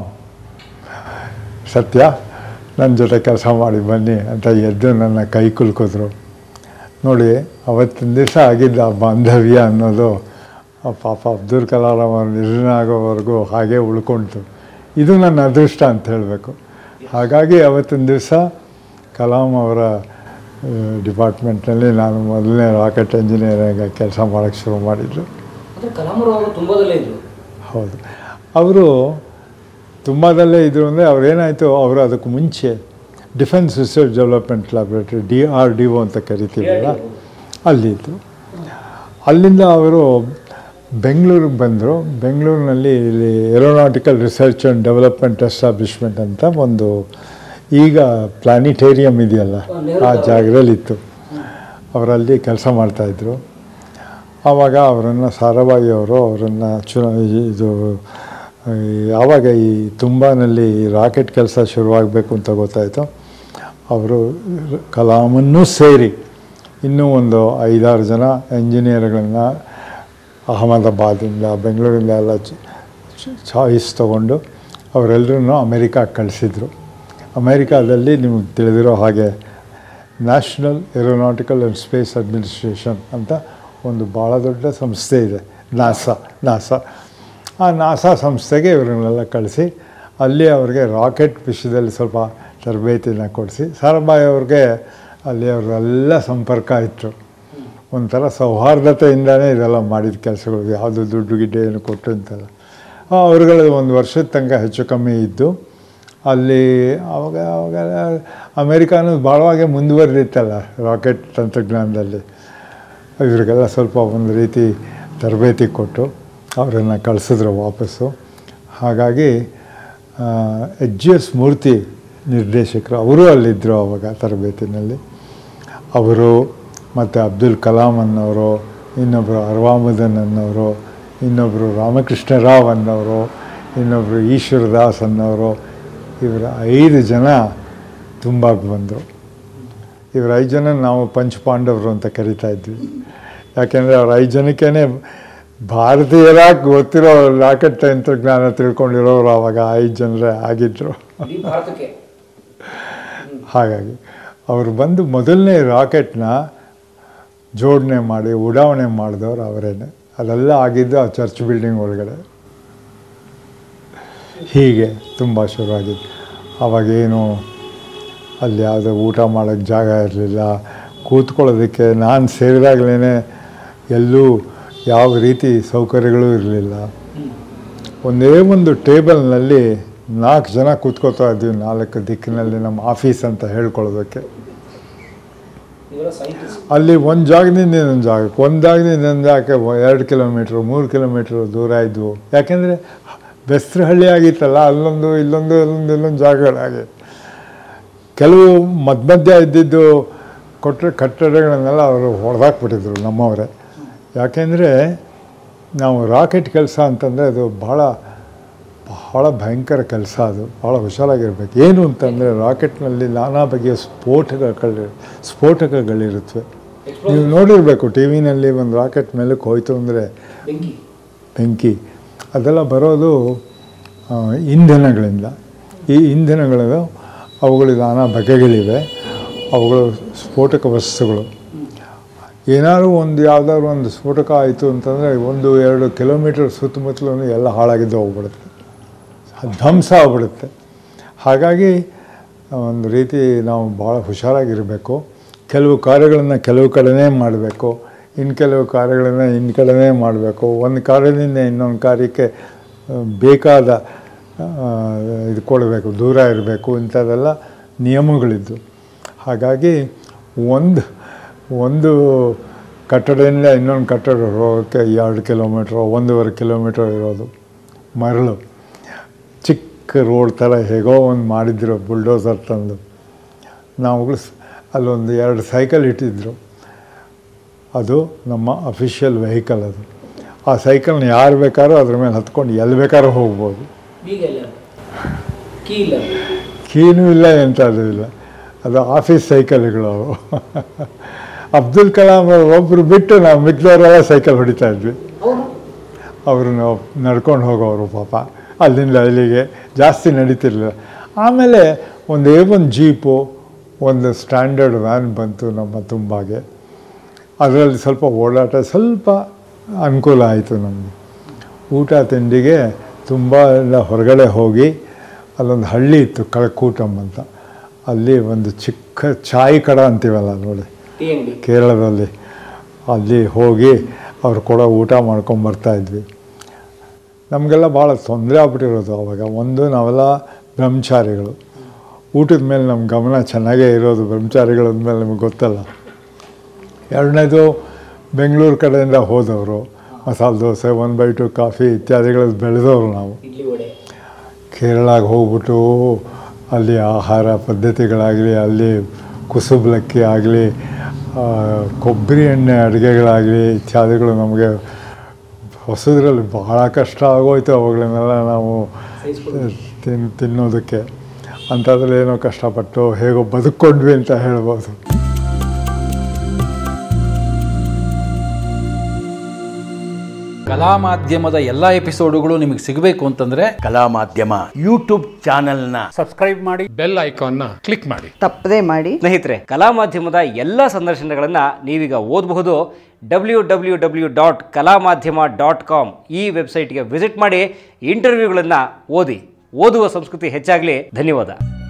Speaker 1: ಸತ್ಯ ನನ್ನ ಜೊತೆ ಕೆಲಸ ಮಾಡಿ ಬನ್ನಿ ಅಂತ ಎದ್ದು ನನ್ನ ಕೈ ಕುಲ್ಕಿದ್ರು ನೋಡಿ ಅವತ್ತಿನ ದಿವಸ ಆಗಿದ್ದ ಆ ಬಾಂಧವ್ಯ ಅನ್ನೋದು ಆ ಪಾಪ ಅಬ್ದುಲ್ ಕಲಾಂ ಅವರು ನಿರ್ಣಯ ಆಗೋವರೆಗೂ ಹಾಗೆ ಉಳ್ಕೊಳ್ತು ಇದು ನನ್ನ ಅದೃಷ್ಟ ಅಂತ ಹೇಳಬೇಕು ಹಾಗಾಗಿ ಅವತ್ತಿನ ದಿವಸ ಕಲಾಂ ಅವರ ಡಿಪಾರ್ಟ್ಮೆಂಟ್ನಲ್ಲಿ ನಾನು ಮೊದಲನೇ ರಾಕೆಟ್ ಇಂಜಿನಿಯರಿಂಗ್ ಕೆಲಸ ಮಾಡೋಕ್ಕೆ ಶುರು ಮಾಡಿದ್ದು
Speaker 2: ಅಂದ್ರೆ ಕಲಾಮರು ಅವರು ತುಂಬದಲ್ಲೇ ಇದ್ರು
Speaker 1: ಹೌದು ಅವರು ತುಂಬದಲ್ಲೇ ಇದ್ರು ಅಂದರೆ ಅವ್ರು ಏನಾಯಿತು ಅವರು ಅದಕ್ಕೆ ಮುಂಚೆ defence research development laboratory D R D O ಅಂತ ಕರಿತೀವಲ್ಲ ಅಲ್ಲಿದ್ದು ಅಲ್ಲಿಂದ ಅವರು ಬೆಂಗಳೂರಿಗೆ ಬಂದರು ಬೆಂಗಳೂರಿನಲ್ಲಿ ಇಲ್ಲಿ aeronautical research and development establishment ಅಂತ ಒಂದು ಈಗ ಪ್ಲಾನಿಟೇರಿಯಂ ಇದೆಯಲ್ಲ ಆ ಜಾಗದಲ್ಲಿತ್ತು ಅವರಲ್ಲಿ ಕೆಲಸ ಮಾಡ್ತಾಯಿದ್ರು ಆವಾಗ ಅವರನ್ನು ಸಾರಾಭಾಯಿ ಅವರು ಅವರನ್ನು ಚುನಾ ಇದು ಈ ಯಾವಾಗ ಈ ತುಂಬಾನಲ್ಲಿ ರಾಕೆಟ್ ಕೆಲಸ ಶುರುವಾಗಬೇಕು ಅಂತ ಗೊತ್ತಾಯಿತು ಅವರು ಕಲಾಮನ್ನೂ ಸೇರಿ ಇನ್ನೂ ಒಂದು ಐದಾರು ಜನ ಇಂಜಿನಿಯರ್ಗಳನ್ನ ಅಹಮದಾಬಾದಿಂದ ಬೆಂಗಳೂರಿಂದ ಎಲ್ಲ ಚಾಯ್ಸ್ ತೊಗೊಂಡು ಅವರೆಲ್ಲರೂ ಅಮೇರಿಕಾಗೆ ಕಳಿಸಿದ್ರು ಅಮೇರಿಕಾದಲ್ಲಿ ನಿಮಗೆ ತಿಳಿದಿರೋ ಹಾಗೆ national aeronautical and space administration ಅಂತ ಒಂದು ಭಾಳ ದೊಡ್ಡ ಸಂಸ್ಥೆ ಇದೆ ನಾಸಾ ನಾಸಾ ಆ ನಾಸಾ ಸಂಸ್ಥೆಗೆ ಇವರನ್ನೆಲ್ಲ ಕಳಿಸಿ ಅಲ್ಲಿ ಅವ್ರಿಗೆ ರಾಕೆಟ್ ವಿಷಯದಲ್ಲಿ ಸ್ವಲ್ಪ ತರಬೇತಿನ ಕೊಡಿಸಿ ಸಾರಾಭಾಯಿ ಅವ್ರಿಗೆ ಅಲ್ಲಿ ಅವರೆಲ್ಲ ಸಂಪರ್ಕ ಇತ್ತು ಒಂಥರ ಸೌಹಾರ್ದತೆಯಿಂದನೇ ಇದೆಲ್ಲ ಮಾಡಿದ ಕೆಲಸಗಳು ಯಾವುದು ದುಡ್ಡು ಗಿಡ್ಡು ಏನು ಕೊಟ್ಟು ಅಂತಲ್ಲ ಅವ್ರುಗಳು ಒಂದು ವರ್ಷದ ತನಕ ಹೆಚ್ಚು ಕಮ್ಮಿ ಇದ್ದು ಅಲ್ಲಿ ಅವಾಗ ಅವಾಗ ಅಮೇರಿಕಾನು ಭಾಳವಾಗೆ ಮುಂದುವರೆದಿತ್ತಲ್ಲ ರಾಕೆಟ್ ತಂತ್ರಜ್ಞಾನದಲ್ಲಿ ಇವರಿಗೆಲ್ಲ ಸ್ವಲ್ಪ ಒಂದು ರೀತಿ ತರಬೇತಿ ಕೊಟ್ಟು ಅವರನ್ನು ಕಳಿಸಿದ್ರು ವಾಪಸ್ಸು ಹಾಗಾಗಿ ಎಚ್ ಜಿ ಎಸ್ ಮೂರ್ತಿ ನಿರ್ದೇಶಕರು ಅವರು ಅಲ್ಲಿದ್ದರು ಆವಾಗ ತರಬೇತಿನಲ್ಲಿ ಅವರು ಮತ್ತು ಅಬ್ದುಲ್ ಕಲಾಂ ಅನ್ನೋರು ಇನ್ನೊಬ್ಬರು ಅರ್ವಾಮುದನ್ ಅನ್ನೋರು ಇನ್ನೊಬ್ಬರು ರಾಮಕೃಷ್ಣ ರಾವ್ ಅನ್ನೋರು ಇನ್ನೊಬ್ಬರು ಈಶ್ವರದಾಸ್ ಅನ್ನೋರು ಇವರ ಐದು ಜನ ತುಂಬಾಗಿ ಬಂದರು ಇವ್ರ ಐದು ಜನ ನಾವು ಪಂಚ ಪಾಂಡವರು ಅಂತ ಕರಿತಾ ಇದ್ವಿ ಯಾಕೆಂದರೆ ಅವ್ರ ಐದು ಜನಕ್ಕೇ ಭಾರತೀಯರಾಗಿ ಗೊತ್ತಿರೋ ರಾಕೆಟ್ ತಂತ್ರಜ್ಞಾನ ತಿಳ್ಕೊಂಡಿರೋರು ಆವಾಗ ಐದು ಜನರೇ ಆಗಿದ್ದರು
Speaker 2: ಇಡೀ ಭಾರತಕ್ಕೆ
Speaker 1: ಹಾಗಾಗಿ ಅವರು ಬಂದು ಮೊದಲನೇ ರಾಕೆಟ್ನ ಜೋಡಣೆ ಮಾಡಿ ಉಡಾವಣೆ ಮಾಡಿದವರು ಅವರೇನೆ ಅದೆಲ್ಲ ಆಗಿದ್ದು ಆ ಚರ್ಚ್ ಬಿಲ್ಡಿಂಗ್ ಒಳಗಡೆ ಹೀಗೆ ತುಂಬ ಶುರುವಾಗಿದ್ದು ಅವಾಗೇನು ಅಲ್ಲಿ ಯಾವುದೋ ಊಟ ಮಾಡೋಕ್ಕೆ ಜಾಗ ಇರಲಿಲ್ಲ ಕೂತ್ಕೊಳ್ಳೋದಕ್ಕೆ ನಾನು ಸೇರಿದಾಗಲೇ ಎಲ್ಲೂ ಯಾವ ರೀತಿ ಸೌಕರ್ಯಗಳೂ ಇರಲಿಲ್ಲ ಒಂದೇ ಒಂದು ಟೇಬಲ್ನಲ್ಲಿ ನಾಲ್ಕು ಜನ ಕೂತ್ಕೋತಾ ಇದ್ವಿ ನಾಲ್ಕು ದಿಕ್ಕಿನಲ್ಲಿ ನಮ್ಮ ಆಫೀಸ್ ಅಂತ ಹೇಳ್ಕೊಳ್ಳೋದಕ್ಕೆ
Speaker 2: ಇವರ ಸೈಂಟಿಸ್ಟ್
Speaker 1: ಅಲ್ಲಿ ಒಂದು ಜಾಗದಿಂದ ಇನ್ನೊಂದು ಜಾಗಕ್ಕೆ ಒಂದು ಜಾಗದಿಂದ ಇನ್ನೊಂದು ಜಾಗಕ್ಕೆ ಎರಡು ಕಿಲೋಮೀಟ್ರು ಮೂರು ಕಿಲೋಮೀಟ್ರು ದೂರ ಇದ್ವು ಯಾಕೆಂದರೆ ಬೆಸ್ರಹಳ್ಳಿ ಆಗಿತ್ತಲ್ಲ ಅಲ್ಲೊಂದು ಇಲ್ಲೊಂದು ಇಲ್ಲೊಂದು ಇಲ್ಲೊಂದು ಜಾಗಗಳಾಗಿ ಕೆಲವು ಮಧ್ಯ ಮಧ್ಯ ಇದ್ದಿದ್ದು ಕೊಟ್ಟರೆ ಕಟ್ಟಡಗಳನ್ನೆಲ್ಲ ಅವರು ಹೊಡೆದಾಕ್ಬಿಟ್ಟಿದ್ರು ನಮ್ಮವರೇ ಯಾಕೆಂದರೆ ನಾವು ರಾಕೆಟ್ ಕೆಲಸ ಅಂತಂದರೆ ಅದು ಭಾಳ ಬಹಳ ಭಯಂಕರ ಕೆಲಸ ಅದು ಭಾಳ ಹುಷಾರಾಗಿರ್ಬೇಕು ಏನು ಅಂತಂದರೆ ರಾಕೆಟ್ನಲ್ಲಿ ನಾನಾ ಬಗೆಯ ಸ್ಫೋಟಕಗಳು ಸ್ಫೋಟಕಗಳಿರುತ್ತವೆ ನೀವು ನೋಡಿರಬೇಕು ಟಿ ವಿನಲ್ಲಿ ಒಂದು ರಾಕೆಟ್ ಮೇಲಕ್ಕೆ ಹೋಯ್ತು ಅಂದರೆ
Speaker 2: ಬೆಂಕಿ
Speaker 1: ಬೆಂಕಿ ಅದೆಲ್ಲ ಬರೋದು ಆ, ಇಂಧನಗಳಿಂದ ಈ ಇಂಧನಗಳು ಅವುಗಳು ನಾನಾ ಬಗೆಗಳಿವೆ ಅವುಗಳು ಸ್ಫೋಟಕ ವಸ್ತುಗಳು ಏನಾದ್ರು ಒಂದು ಯಾವುದಾದ್ರು ಒಂದು ಸ್ಫೋಟಕ ಆಯಿತು ಅಂತಂದರೆ ಒಂದು ಎರಡು ಕಿಲೋಮೀಟರ್ ಸುತ್ತಮುತ್ತಲೂ ಎಲ್ಲ ಹಾಳಾಗಿದ್ದು ಹೋಗ್ಬಿಡುತ್ತೆ ಧ್ವಂಸ ಆಗ್ಬಿಡುತ್ತೆ ಹಾಗಾಗಿ ಒಂದು ರೀತಿ ನಾವು ಭಾಳ ಹುಷಾರಾಗಿರಬೇಕು ಕೆಲವು ಕಾರ್ಯಗಳನ್ನು ಕೆಲವು ಕಡೆನೇ ಮಾಡಬೇಕು ಇನ್ನು ಕೆಲವು ಕಾರ್ಯಗಳನ್ನು ಇನ್ನು ಕಡೆನೇ ಮಾಡಬೇಕು ಒಂದು ಕಾರ್ಯದಿಂದ ಇನ್ನೊಂದು ಕಾರ್ಯಕ್ಕೆ ಆ, ಬೇಕಾದ ಆ, ಇದು ಕೊಡಬೇಕು ದೂರ ಇರಬೇಕು ಇಂಥದ್ದೆಲ್ಲ ನಿಯಮಗಳಿದ್ದು ಹಾಗಾಗಿ ಒಂದು ಒಂದು ಕಟ್ಟಡದಿಂದ ಇನ್ನೊಂದು ಕಟ್ಟಡ ಹೋಗೋಕ್ಕೆ ಎರಡು ಕಿಲೋಮೀಟ್ರ್ ಒಂದೂವರೆ ಕಿಲೋಮೀಟ್ರ್ ಇರೋದು ಮರಳು ಚಿಕ್ಕ ರೋಡ್ ಥರ ಹೇಗೋ ಒಂದು ಮಾಡಿದ್ರು ಬುಲ್ಡೋಸರ್ ತಂದು ನಾವು ಸ್- ಅಲ್ಲೊಂದು ಎರಡು ಸೈಕಲ್ ಇಟ್ಟಿದ್ರು ಅದು ನಮ್ಮ ಅಫಿಷಿಯಲ್ ವೆಹಿಕಲ್ ಅದು ಆ ಸೈಕಲ್ನ ಯಾರು ಬೇಕಾದ್ರೂ ಅದ್ರ ಮೇಲೆ ಹತ್ಕೊಂಡು ಎಲ್ಲಿ ಬೇಕಾದ್ರೂ ಹೋಗ್ಬೋದು
Speaker 2: ಈಗ ಎಲ್ಲ ಕೀ ಇಲ್ಲ
Speaker 1: ಕೀನೂ ಇಲ್ಲ ಎಂಥದ್ದು ಇಲ್ಲ ಅದು ಆಫೀಸ್ ಸೈಕಲ್ಗಳು ಅವು ಅಬ್ದುಲ್ ಕಲಾಂ ಅವ್ರು ಒಬ್ಬರು ಬಿಟ್ಟು ನಾವು ಮಿಕ್ದವರೆಲ್ಲ ಸೈಕಲ್ ಹೊಡಿತಾ ಇದ್ವಿ
Speaker 2: ಹೌದು
Speaker 1: ಅವರು ನಾವು ನಡ್ಕೊಂಡು ಹೋಗೋರು ಪಾಪ ಅಲ್ಲಿಂದ ಅಲ್ಲಿಗೆ ಜಾಸ್ತಿ ನಡೀತಿರ್ಲಿಲ್ಲ ಆಮೇಲೆ ಒಂದು ಏ ಒಂದು ಜೀಪು ಒಂದು ಸ್ಟ್ಯಾಂಡರ್ಡ್ ವ್ಯಾನ್ ಬಂತು ನಮ್ಮ ತುಂಬಾಗೆ ಅದರಲ್ಲಿ ಸ್ವಲ್ಪ ಓಡಾಟ ಸ್ವಲ್ಪ ಅನುಕೂಲ ಆಯಿತು ನಮಗೆ ಊಟ ತಿಂಡಿಗೆ ತುಂಬ ಎಲ್ಲ ಹೊರಗಡೆ ಹೋಗಿ ಅಲ್ಲೊಂದು ಹಳ್ಳಿ ಇತ್ತು ಕಳಕೂಟಂ ಅಂತ ಅಲ್ಲಿ ಒಂದು ಚಿಕ್ಕ ಚಾಯ್ ಕಡ ಅಂತೀವಲ್ಲ ನೋಡಿ
Speaker 2: ಟೀ ಅಂಗಡಿ
Speaker 1: ಕೇರಳದಲ್ಲಿ ಅಲ್ಲಿ ಹೋಗಿ ಅವ್ರು ಕೊಡೋ ಊಟ ಮಾಡ್ಕೊಂಡು ಬರ್ತಾ ಇದ್ವಿ ನಮಗೆಲ್ಲ ಭಾಳ ತೊಂದರೆ ಆಗ್ಬಿಟ್ಟಿರೋದು ಅವಾಗ ಒಂದು ನಾವೆಲ್ಲ ಬ್ರಹ್ಮಚಾರಿಗಳು ಊಟದ ಮೇಲೆ ನಮ್ಮ ಗಮನ ಚೆನ್ನಾಗೇ ಇರೋದು ಬ್ರಹ್ಮಚಾರಿಗಳು ಅಂದಮೇಲೆ ನಮಗೆ ಗೊತ್ತಲ್ಲ ಎರಡನೇದು ಬೆಂಗಳೂರು ಕಡೆಯಿಂದ ಹೋದವರು masala dosa one by two coffee ಇತ್ಯಾದಿಗಳಲ್ಲಿ ಬೆಳೆದವರು ನಾವು
Speaker 2: ಇಡ್ಲಿ ವಡೆ
Speaker 1: ಕೇರಳಗೆ ಹೋಗ್ಬಿಟ್ಟು ಅಲ್ಲಿ ಆಹಾರ ಪದ್ಧತಿಗಳಾಗಲಿ ಅಲ್ಲಿ ಕುಸುಬ್ಲಕ್ಕಿ ಆಗಲಿ ಕೊಬ್ಬರಿ ಎಣ್ಣೆ ಅಡುಗೆಗಳಾಗಲಿ ಇತ್ಯಾದಿಗಳು ನಮಗೆ ಹೊಸದ್ರಲ್ಲಿ ಭಾಳ ಕಷ್ಟ ಆಗೋಯ್ತು ಅವುಗಳನ್ನೆಲ್ಲ ನಾವು
Speaker 2: ಸಹಿಸ್ಕೊಂಡು
Speaker 1: ತಿನ್ ತಿನ್ನೋದಕ್ಕೆ ಅಂಥದ್ರಲ್ಲಿ ಏನೋ ಕಷ್ಟಪಟ್ಟು ಹೇಗೋ ಬದುಕೊಂಡ್ವಿ ಅಂತ ಹೇಳ್ಬೋದು
Speaker 3: ಕಲಾ ಮಾಧ್ಯಮದ ಎಲ್ಲ ಎಪಿಸೋಡುಗಳು ನಿಮಗೆ ಸಿಗಬೇಕು ಅಂತಂದ್ರೆ
Speaker 4: ಕಲಾ ಮಾಧ್ಯಮ ಯೂಟ್ಯೂಬ್ ಚಾನೆಲ್ನ
Speaker 5: ಬೆಲ್ ಐಕಾನ್ನ ಕ್ಲಿಕ್ ಮಾಡಿ
Speaker 6: ತಪ್ಪದೇ ಮಾಡಿ
Speaker 2: ಸ್ನೇಹಿತರೆ ಕಲಾ ಮಾಧ್ಯಮದ ಎಲ್ಲ ಸಂದರ್ಶನಗಳನ್ನು ನೀವೀಗ ಓದಬಹುದು ಡಬ್ಲ್ಯೂ ಡಬ್ಲ್ಯೂ ಡಬ್ಲ್ಯೂ ಡಾಟ್ ಕಲಾ ಮಾಧ್ಯಮ ಡಾಟ್ ಕಾಮ್ ಈ ವೆಬ್ಸೈಟ್ಗೆ ವಿಸಿಟ್ ಮಾಡಿ ಇಂಟರ್ವ್ಯೂಗಳನ್ನು ಓದಿ ಓದುವ ಸಂಸ್ಕೃತಿ ಹೆಚ್ಚಾಗಲಿ ಧನ್ಯವಾದ